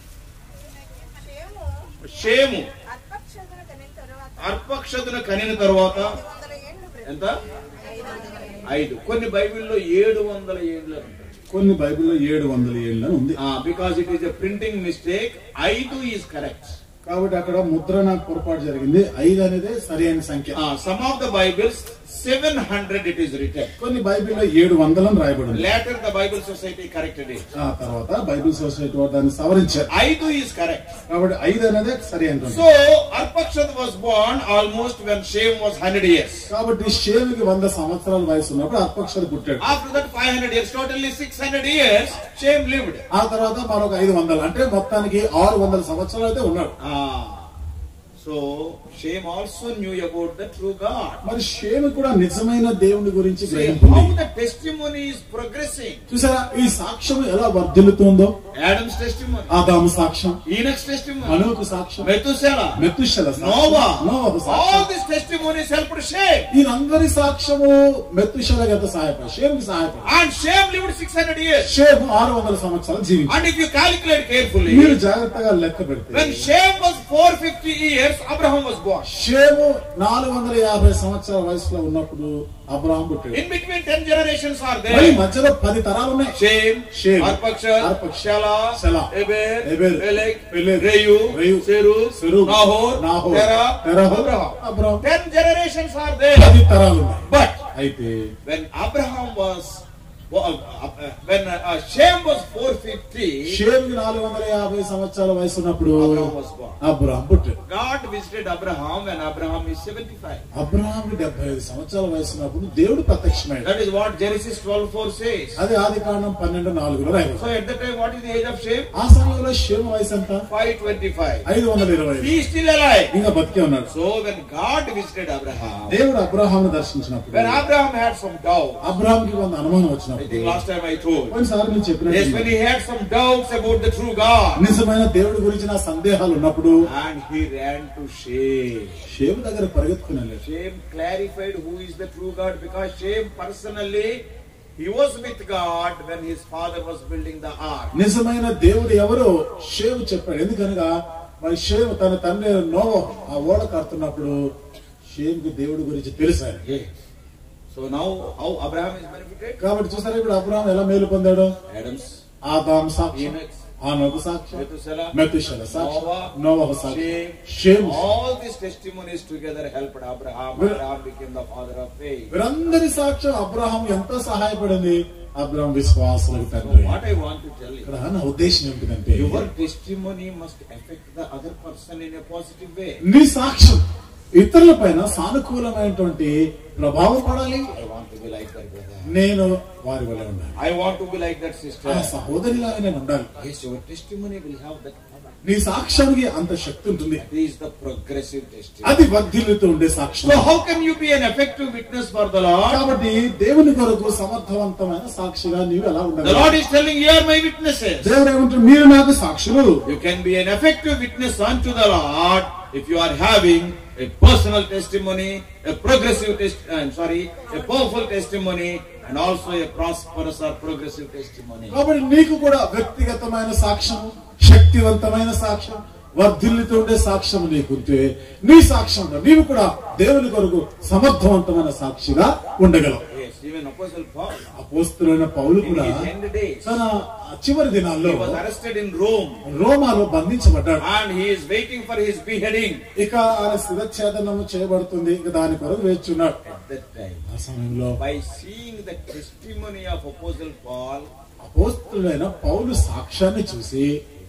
షేము షేము అర్పక్షదును కనిన తరువాత అర్పక్షదును కనిన తర్వాత ఐదు వందల ఏళ్ళు బ్రతికి- ఎంత ఐదు వందల ఏళ్ళు. ఐదు కొన్ని బైబిల్లో ఏడు వందల ఏళ్ళు అంటారు కొన్ని బైబిల్లో ఏడు వందల ఏళ్ళు అని ఉంది because it is a printing mistake ఐదు ఈజ్ కరెక్ట్ కాబట్టి అక్కడ ముద్రణ పొరపాటు జరిగింది ఐదు అనేది సరి అయిన సంఖ్య some of the Bibles seven hundred it is written కొన్ని బైబిల్లో ఏడు వందలని రాయబడింది later the Bible society corrected it ఆ తర్వాత బైబిల్ సొసైటీ వారు దాన్ని సవరించారు ఐదు ఈజ్ కరెక్ట్ కాబట్టి ఐదు అనేది సరి అయిన so Arphaxad was born almost when Shem was hundred years కాబట్టి షేమికి వంద సంవత్సరాల వయసు ఉన్నప్పుడు అర్పక్షలు పుట్టాడు after that five hundred years totally six hundred years Shem lived ఆ తర్వాత మరొక ఐదు వందలు అంటే మొత్తానికి ఆరు వందల సంవత్సరాలు అయితే ఉన్నాడు so Shem also knew about the true God మరి షేమి కూడా నిజమైన దేవుని గురించి హౌ గ్రహించింది ద టెస్టిమోనీ ఇస్ ప్రోగ్రెసింగ్ చూసారా ఈ సాక్ష్యం ఎలా వర్ధిల్లుతుందో యాడమ్స్ టెస్టిమోనీ ఆదాము సాక్ష్యం ఈనక్స్ టెస్టిమోనీ అనుకు సాక్ష్యం మెతుసెలా మెతుషల నోవా నోవకు ఆల్ సాక్ష్యం దిస్ టెస్టిమోనీస్ హెల్ప్డ్ షేమ్ వీరందరి సాక్ష్యము మెతుషల గత సహాయపడి షేమికి సహాయపడి and Shem lived six hundred years Shem ఆరు వందల సంవత్సరాలు జీవించాడు and if you calculate carefully మీరు జాగ్రత్తగా లెక్క పెడితే when Shem was 450 years abraham was born షేము నాలుగు వందల యాభై సంవత్సరాల వయసులో ఉన్నప్పుడు అబ్రాహం పుట్టాడు in between 10 generations are మరి there మధ్యలో పది తరాలు ఉన్నాయి Shem Shem, Arphaxad Arphaxad, Shelah Shelah, Eber Eber, Peleg Peleg, Reu Reu, Serug Serug, Nahor Nahor, Terah తెరహు, Abraham Abraham. 10 generations are there పది తరాలు ఉన్నాయి but అయితే when abraham was uh, uh, when uh, Shem was 450 షేమ్కి నాలుగు వందల యాభై సంవత్సరాల వయసు ఉన్నప్పుడు Abraham was born. అబ్రహాం పుట్టాడు God visited Abraham when Abraham is 75 అబ్రహాంకి డెబ్బై ఐదు సంవత్సరాల వయసు ఉన్నప్పుడు దేవుడు ప్రత్యక్షమైంది that is what Genesis 12:4 says అది ఆది కాండం పన్నెండు నాలుగులో రాయబడింది so at that time what is the age of Shem ఆ సమయంలో షేమ వయసు ఎంత 525 ఐదు వందల ఇరవై ఐదు. he is still alive ఇంకా బతికే ఉన్నాడు so when God visited Abraham దేవుడు అబ్రహాంను దర్శించినప్పుడు when Abraham had some doubt అబ్రహాంకి కొంత అనుమానం I వచ్చినప్పుడు think last time I told కొన్నిసార్లు నేను yes when చెప్పినట్టు he had some doubts about the true God నిజమైన దేవుడి గురించి నా సందేహాలు ఉన్నప్పుడు and he ran to Shem షేము దగ్గర పరిగెత్తుకుని వెళ్ళాడు Shem clarified who is the true God because Shem personally he was with God when his father was building the ark. నిజమైన దేవుడు ఎవరో షేము చెప్పాడు ఎందుకనగా మరి షేము తన తండ్రి నోవ ఆ ఓడ కడుతున్నప్పుడు షేముకి దేవుడి గురించి తెలుసు ఆయన. Yes. So now how Abraham is benefited? కాబట్టి చూసారా ఇప్పుడు అబ్రహాం ఎలా మేలు పొందాడు Adam's, ఆదాం సాక్ష్యం Enoch, ఆనోకు సాక్ష్యం Methuselah, మెతుషల సాక్ష్యం Noah, నోవహు సాక్ష్యం Shem, Shem all these testimonies together helped Abraham. Well- Abraham became the father of faith. వీరందరి సాక్ష్యం అబ్రహాం ఎంతో సహాయపడింది అబ్రహాం విశ్వాసులకు So తండ్రి what I want to tell you, ఇక్కడ నా ఉద్దేశం ఏమిటంటే your testimony must affect the other person in a positive way. నీ సాక్ష్యం ఇతరుల పైన సానుకూలమైనటువంటి ప్రభావం పడాలి I want to be like that brother. నేను వారి వల్ల ఉండాలి I want to be like that ఆ sister. సహోదరిలాగా నేను ఉండాలి Yes, your testimony will have that power. నీ సాక్ష్యానికి అంత శక్తి ఉంటుంది That is the progressive testimony. అది వర్ధిల్లుతూ ఉండే సాక్ష్యం So how can you be an effective witness for the Lord? కాబట్టి దేవుని కొరకు సమర్థవంతమైన సాక్షిగా నీవు ఎలా The ఉండాలి Lord is telling you are my witnesses. దేవుడు ఏమంటారు మీరు నాకు సాక్షులు You can be an effective witness unto the Lord if you are having a personal testimony, a progressive test, I'm sorry, a powerful testimony, and also a prosperous or progressive testimony. కాబట్టి నీకు కూడా వ్యక్తిగతమైన సాక్ష్యం శక్తివంతమైన సాక్ష్యం వర్ధిల్లుతూ ఉండే సాక్ష్యం నీకుంటే నీ సాక్ష్యంలో నీవు కూడా దేవుని కొరకు సమర్థవంతమైన సాక్షిగా ఉండగలవు Yes, even Apostle Paul, అపోస్తులైన పౌలు in కూడా his end days, తన చివరి దినాల్లో he was arrested in Rome రోమాలో బంధించబడ్డాడు and he is waiting for his beheading. ఇక ఆయన శిరఛేదనము చేయబడుతుంది ఇక దాని కొరకు వేచున్నాడు At that time, ఆ సమయంలో by seeing the testimony of Apostle Paul, అపోస్తులైన పౌలు సాక్ష్యాన్ని చూసి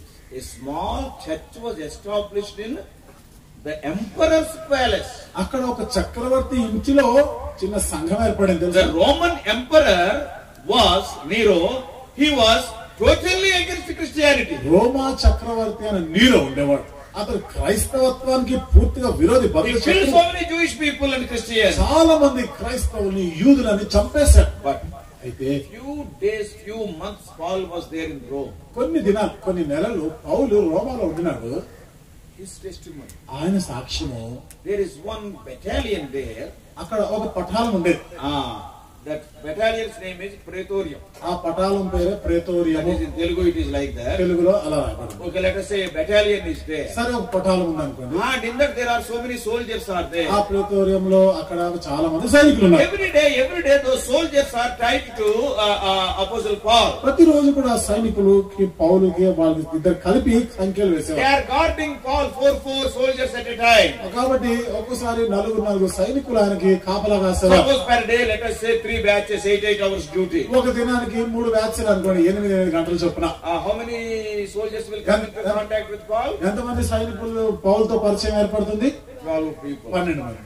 a small church was established in the emperor's palace. అక్కడ ఒక చక్రవర్తి ఇంటిలో చిన్న సంఘం ఏర్పడింది The తెలుసా Roman emperor was Nero. He was totally against Christianity. రోమా చక్రవర్తి అనే నీలో ఉండేవాడు అతను క్రైస్తవత్వానికి పూర్తిగా విరోధి He భక్త killed శత్రువు. so many Jewish people and Christians. చాలా మంది క్రైస్తవుల్ని యూదులని చంపేశాడు But అయితే few days, few months, Paul was there in Rome. కొన్ని దినాలు కొన్ని నెలలు పౌలు రోమాలో ఉండినాడు His testimony. ఆయన సాక్ష్యము There is one battalion there. అక్కడ ఒక పఠాలం ఉండేది Ah, that battalion's name is Praetorium. ఆ పటాలం పేరే That ప్రేతోరియము is in Telugu, it is like that. తెలుగులో అలా రాయబడింది Okay, let us say a battalion is there. సరే ఒక పటాలం ఉందనుకోండి And in that there are so many soldiers are there. ఆ ప్రేతోరియంలో అక్కడ చాలా మంది సైనికులు ఉన్నారు Every day, every day, those soldiers are tied to uh, uh, Apostle Paul. ప్రతిరోజు కూడా సైనికులకి పౌలుకి వాళ్ళకి ఇద్దరు కలిపి సంఖ్యలు They వేసేవారు are guarding Paul, four, four soldiers at a time. కాబట్టి ఒక్కసారి నలుగురు నలుగురు సైనికులు ఆయనకి కాపలా వేసేవారు Suppose per day, let us say three batches, eight, eight hours duty. ఒక దినానికి మూడు బ్యాచ్లు అనుకోండి ఎనిమిది ఎనిమిది గంటలు చొప్పున Uh, how many soldiers will come into contact with Paul? ఎంతమంది సైనికులు పౌలతో పరిచయం ఏర్పడుతుంది 12 people. పన్నెండు మంది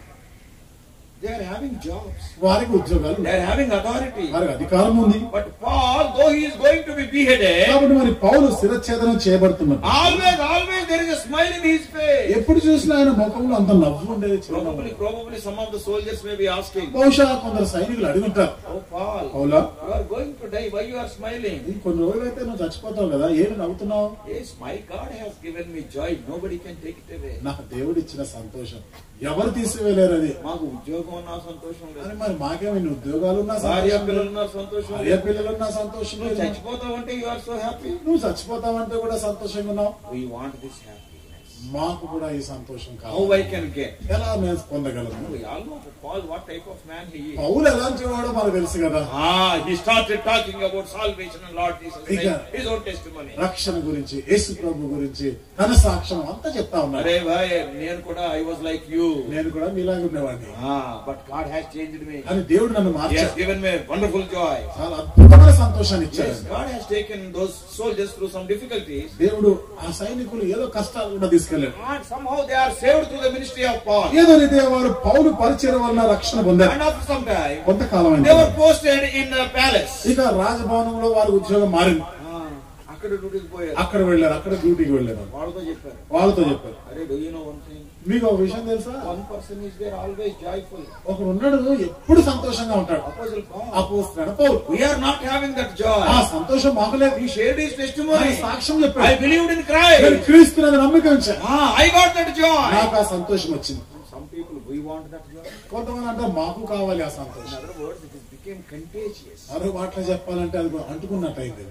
They are having jobs. వారికి ఉద్యోగాలు They ఉన్నాయి. are having authority. వారికి అధికారం ఉంది But Paul, though he is going to be beheaded, కాబట్టి మరి పౌలు శిరఛేదనం చేయబడుతున్నారు always, always there is a smile in his face. ఎప్పుడు చూసినా ఆయన ముఖంలో అంత నవ్వు ఉండేది చిరునవ్వు. Probably, probably some of the soldiers may be asking, బహుశా కొందరు సైనికులు అడుగుంటారు Oh, Paul, పౌలా you are going to die. Why you are smiling? ఈ కొన్ని రోజులైతే నువ్వు చచ్చిపోతావు కదా ఏమి నవ్వుతున్నావు Yes, my God has given me joy. Nobody can take it away. నా దేవుడు ఇచ్చిన సంతోషం ఎవరు తీసివేయలేరు అది మాకు ఉద్యోగం ఉన్నా సంతోషం కానీ లేదు మరి మాకేమి ఇన్ని ఉద్యోగాలు ఉన్నా భార్య సంతోషం పిల్లలు లేదు. ఉన్నా సంతోషం భార్య లేదు పిల్లలున్నా సంతోషం నువ్వు లేదు చచ్చిపోతావు అంటే యు ఆర్ సో హ్యాపీ నువ్వు చచ్చిపోతావంటే కూడా సంతోషంగా ఉన్నావు వీ వాంట్ దిస్ హ్యాపీనెస్ మాకు కూడా ఈ సంతోషం హౌ ఐ కావాలి కెన్ గెట్ ఎలా మేము పొందగలము We all know Paul, what type of man he is. పౌలు ఎలాంటి వాడో మనకు తెలుసు కదా Ah, he started talking about salvation and Lord Jesus Christ, Yeah. his own testimony. రక్షణ గురించి యేసు ప్రభు గురించి తన సాక్ష్యం అంతా చెప్తా ఉన్నాడు అరే భాయ్ నేను కూడా ఐ వాజ్ లైక్ యూ నేను కూడా మీలాగా ఉండేవాడిని but God has changed me కానీ దేవుడు నన్ను He has మార్చాడు given me వండర్ఫుల్ జాయ్ చాలా అద్భుతమైన సంతోషాన్ని ఇచ్చాడు Yes, God has taken those soldiers through some difficulties దేవుడు ఆ సైనికులు ఏదో కష్టాలు కూడా తీసుకెళ్లాడు and somehow they are saved through the ministry of Paul. ఏదో రీతిగా వారు పౌలు పరిచయం వల్ల రక్షణ పొందారు And after some time, కొంతకాలం they అయింది were posted in the palace. ఇక రాజభవనంలో వారి ఉద్యోగం మారింది Ah, అక్కడ డ్యూటీకి పోయారు అక్కడ వెళ్ళారు అక్కడ డ్యూటీకి వెళ్ళారు వాళ్ళతో చెప్పారు వాళ్ళతో చెప్పారు అరే do you know one thing మీకు ఒక విషయం తెలుసా one person is there always joyful ఒకడు ఉన్నాడు ఎప్పుడు సంతోషంగా ఉంటాడు అపోజిల్ పాల్ అపోస్తున్నాడు పౌలు we are not having that joy ఆ సంతోషం మాకు లేదు he shared his ఆయన testimony సాక్ష్యం i చెప్పాడు believed in నేను christ క్రీస్తున్నది నమ్మిక ఉంచాను ah i got that joy నాకు ఆ సంతోషం వచ్చింది some people we want that joy కొంతమంది అంటే మాకు కావాలి ఆ సంతోషం in other words it is became contagious మరో మాటలు చెప్పాలంటే అది అంటుకున్నట్టయింది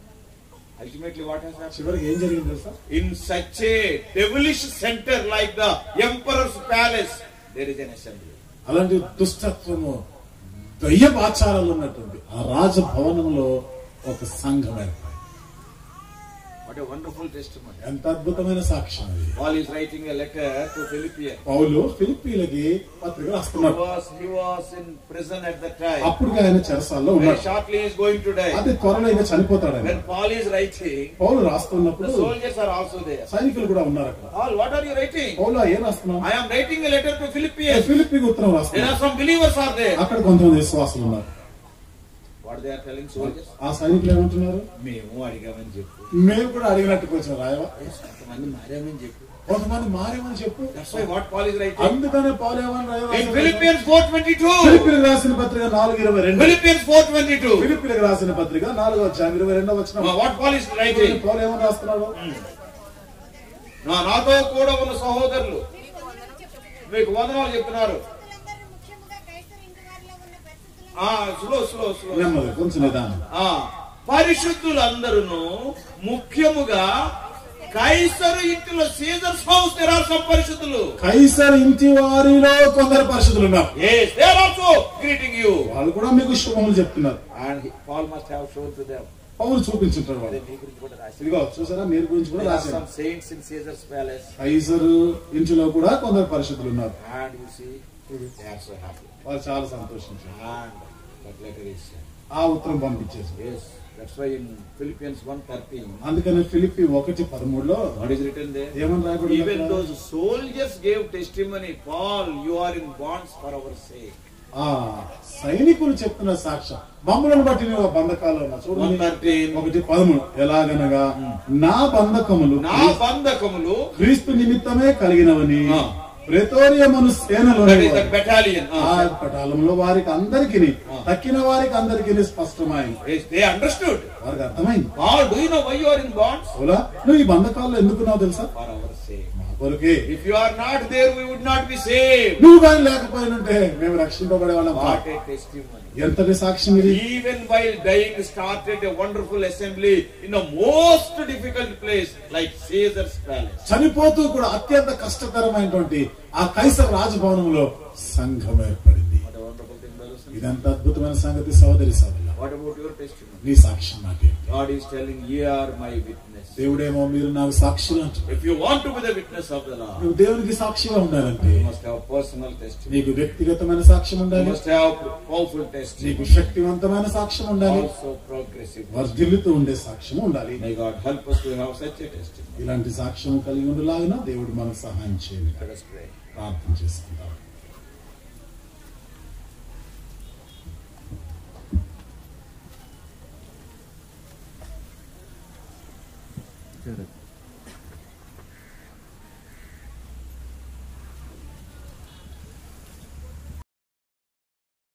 ultimately what has happened చివరికి ఏం జరిగింది తెలుసా in such a devilish center like the emperor's palace there is an assembly అలాంటి దుష్టత్వము దయ్యపు ఆచారాలు ఉన్నటువంటి ఆ రాజభవనంలో ఒక సంఘం ఏర్పడింది what a wonderful testimony ఎంత అద్భుతమైన సాక్ష్యం అది paul is writing a letter to philippians పౌలు ఫిలిప్పీలకి పత్రిక he రాస్తున్నాడు was he was in prison at that time అప్పుడు ఆయన చెరసాల్లో very ఉన్నాడు shortly he is going to die అది త్వరలో ఇంకా చనిపోతాడు ఆయన when paul is writing Paul the రాస్తున్నప్పుడు soldiers are also there సైనికులు కూడా ఉన్నారు అక్కడ paul what are you writing పౌలు ఏం రాస్తున్నాం i am writing a letter to philippians ఫిలిప్పీకి ఉత్తరం there రాస్తున్నాం are some believers are there అక్కడ కొంతమంది విశ్వాసులు ఉన్నారు what they are telling soldiers ఆ సైనికులు ఏమంటున్నారు మేము అడిగామని చెప్పు మేము కూడా అడిగినట్టు కొంచెం రాయవా కొంతమంది మారామని చెప్పు కొంతమంది మారేమని చెప్పు that's why what paul is writing అందుకనే పౌలు ఏమని in రాయవా philippians 422 ఫిలిప్పీలకు రాసిన పత్రిక నాలుగు ఇరవై రెండు philippians 422 ఫిలిప్పీలకు రాసిన పత్రిక నాలుగో అధ్యాయం ఇరవై రెండో వచ్చిన Uh, what paul is writing పౌలు ఏమని రాస్తున్నాడు నా నాతో కూడా ఉన్న సహోదరులు మీకు వందనాలు చెప్తున్నారు భక్తులందరూ ముఖ్యముగా క్రైస్తవ ఇంటి వారిలో ఉన్న పరిస్థితులను ఆ స్లో స్లో స్లో నెమ్మది కొంచెం నిదానం ఆ పరిశుద్ధులందరూ ముఖ్యముగా కైసరు ఇంటిలో Caesar's house there are some పరిశుద్ధులు కైసర్ ఇంటి వారిలో కొందరు పరిశుద్ధులు ఉన్నారు yes they are also greeting you వాళ్ళు కూడా మీకు శుభములు చెప్తున్నారు and he- paul must have shown to them పౌలు చూపించుంటారు అదే వాళ్ళు మీ గురించి కూడా రాసి ఇదిగో చూసారా మీరు గురించి కూడా there are రాశారు some saints in caesar's palace కైసరు ఇంటిలో కూడా కొందరు పరిశుద్ధులు ఉన్నారు and you see they are so happy వాళ్ళు చాలా సంతోషించారు and that letter is sent. ఆ ఉత్తరం పంపించేసి yes that's why in philippians 1:13 అందుకని ఫిలిప్పి ఒకటి పదమూడులో what is written there ఏమని రాయబడింది Even అక్కడ? those soldiers gave testimony, Paul, you are in bonds for our sake. ఆ సైనికులు చెప్తున్న సాక్ష్యం మమ్మలను బట్టి నువ్వు బంధకాలు ఉన్నా చూడండి 113. ఒకటి పదమూడు ఎలాగనగా నా బంధకములు నా బంధకములు క్రీస్తు నిమిత్తమే కలిగినవని ఆ. ప్రెతోరియమను సేనలో that is the battalion. ఆ పటాలంలో వారికి అందరికి తక్కిన వారికి అందరికి స్పష్టమైంది Yes, they understood. వారికి అర్థమైంది Paul, do you know why you are in bonds? అవులా నువ్వు ఈ బంధకాల్లో ఎందుకున్నావు తెలుసా For our sake. మా కొరకే If you are not there, we would not be saved. నువ్వు కానీ లేకపోయినంటే మేము రక్షింపబడే వాళ్ళం కాదు. What a testimony. ఎంతటి సాక్ష్యం ఇది Even while dying, started a wonderful assembly in a most difficult place like Caesar's palace. చనిపోతూ కూడా అత్యంత కష్టతరమైనటువంటి ఆ కైసర్ రాజభవనంలో సంఘం ఏర్పడింది What a wonderful thing, brothers and ఇదంతా అద్భుతమైన సంగతి సోదరి సోదరుల sisters. What about your testimony? నీ సాక్ష్యం నాకే God is telling, Ye are my witness. దేవుడేమో మీరు నాకు సాక్షులు అంటున్నారు If you want to be the witness of the Lord, నువ్వు దేవునికి సాక్షిగా ఉండాలంటే you must have personal testimony. నీకు వ్యక్తిగతమైన సాక్ష్యం You ఉండాలి must have powerful నీకు testimony. శక్తివంతమైన సాక్ష్యం ఉండాలి Also progressive. వర్ధిల్లుతూ ఉండే సాక్ష్యం ఉండాలి May God help us to have such a testimony. ఇలాంటి సాక్ష్యం కలిగి ఉండలాగిన దేవుడు మనకు సహాయం చేయాలి Let us pray. ప్రార్థన చేసుకుందాం Correct.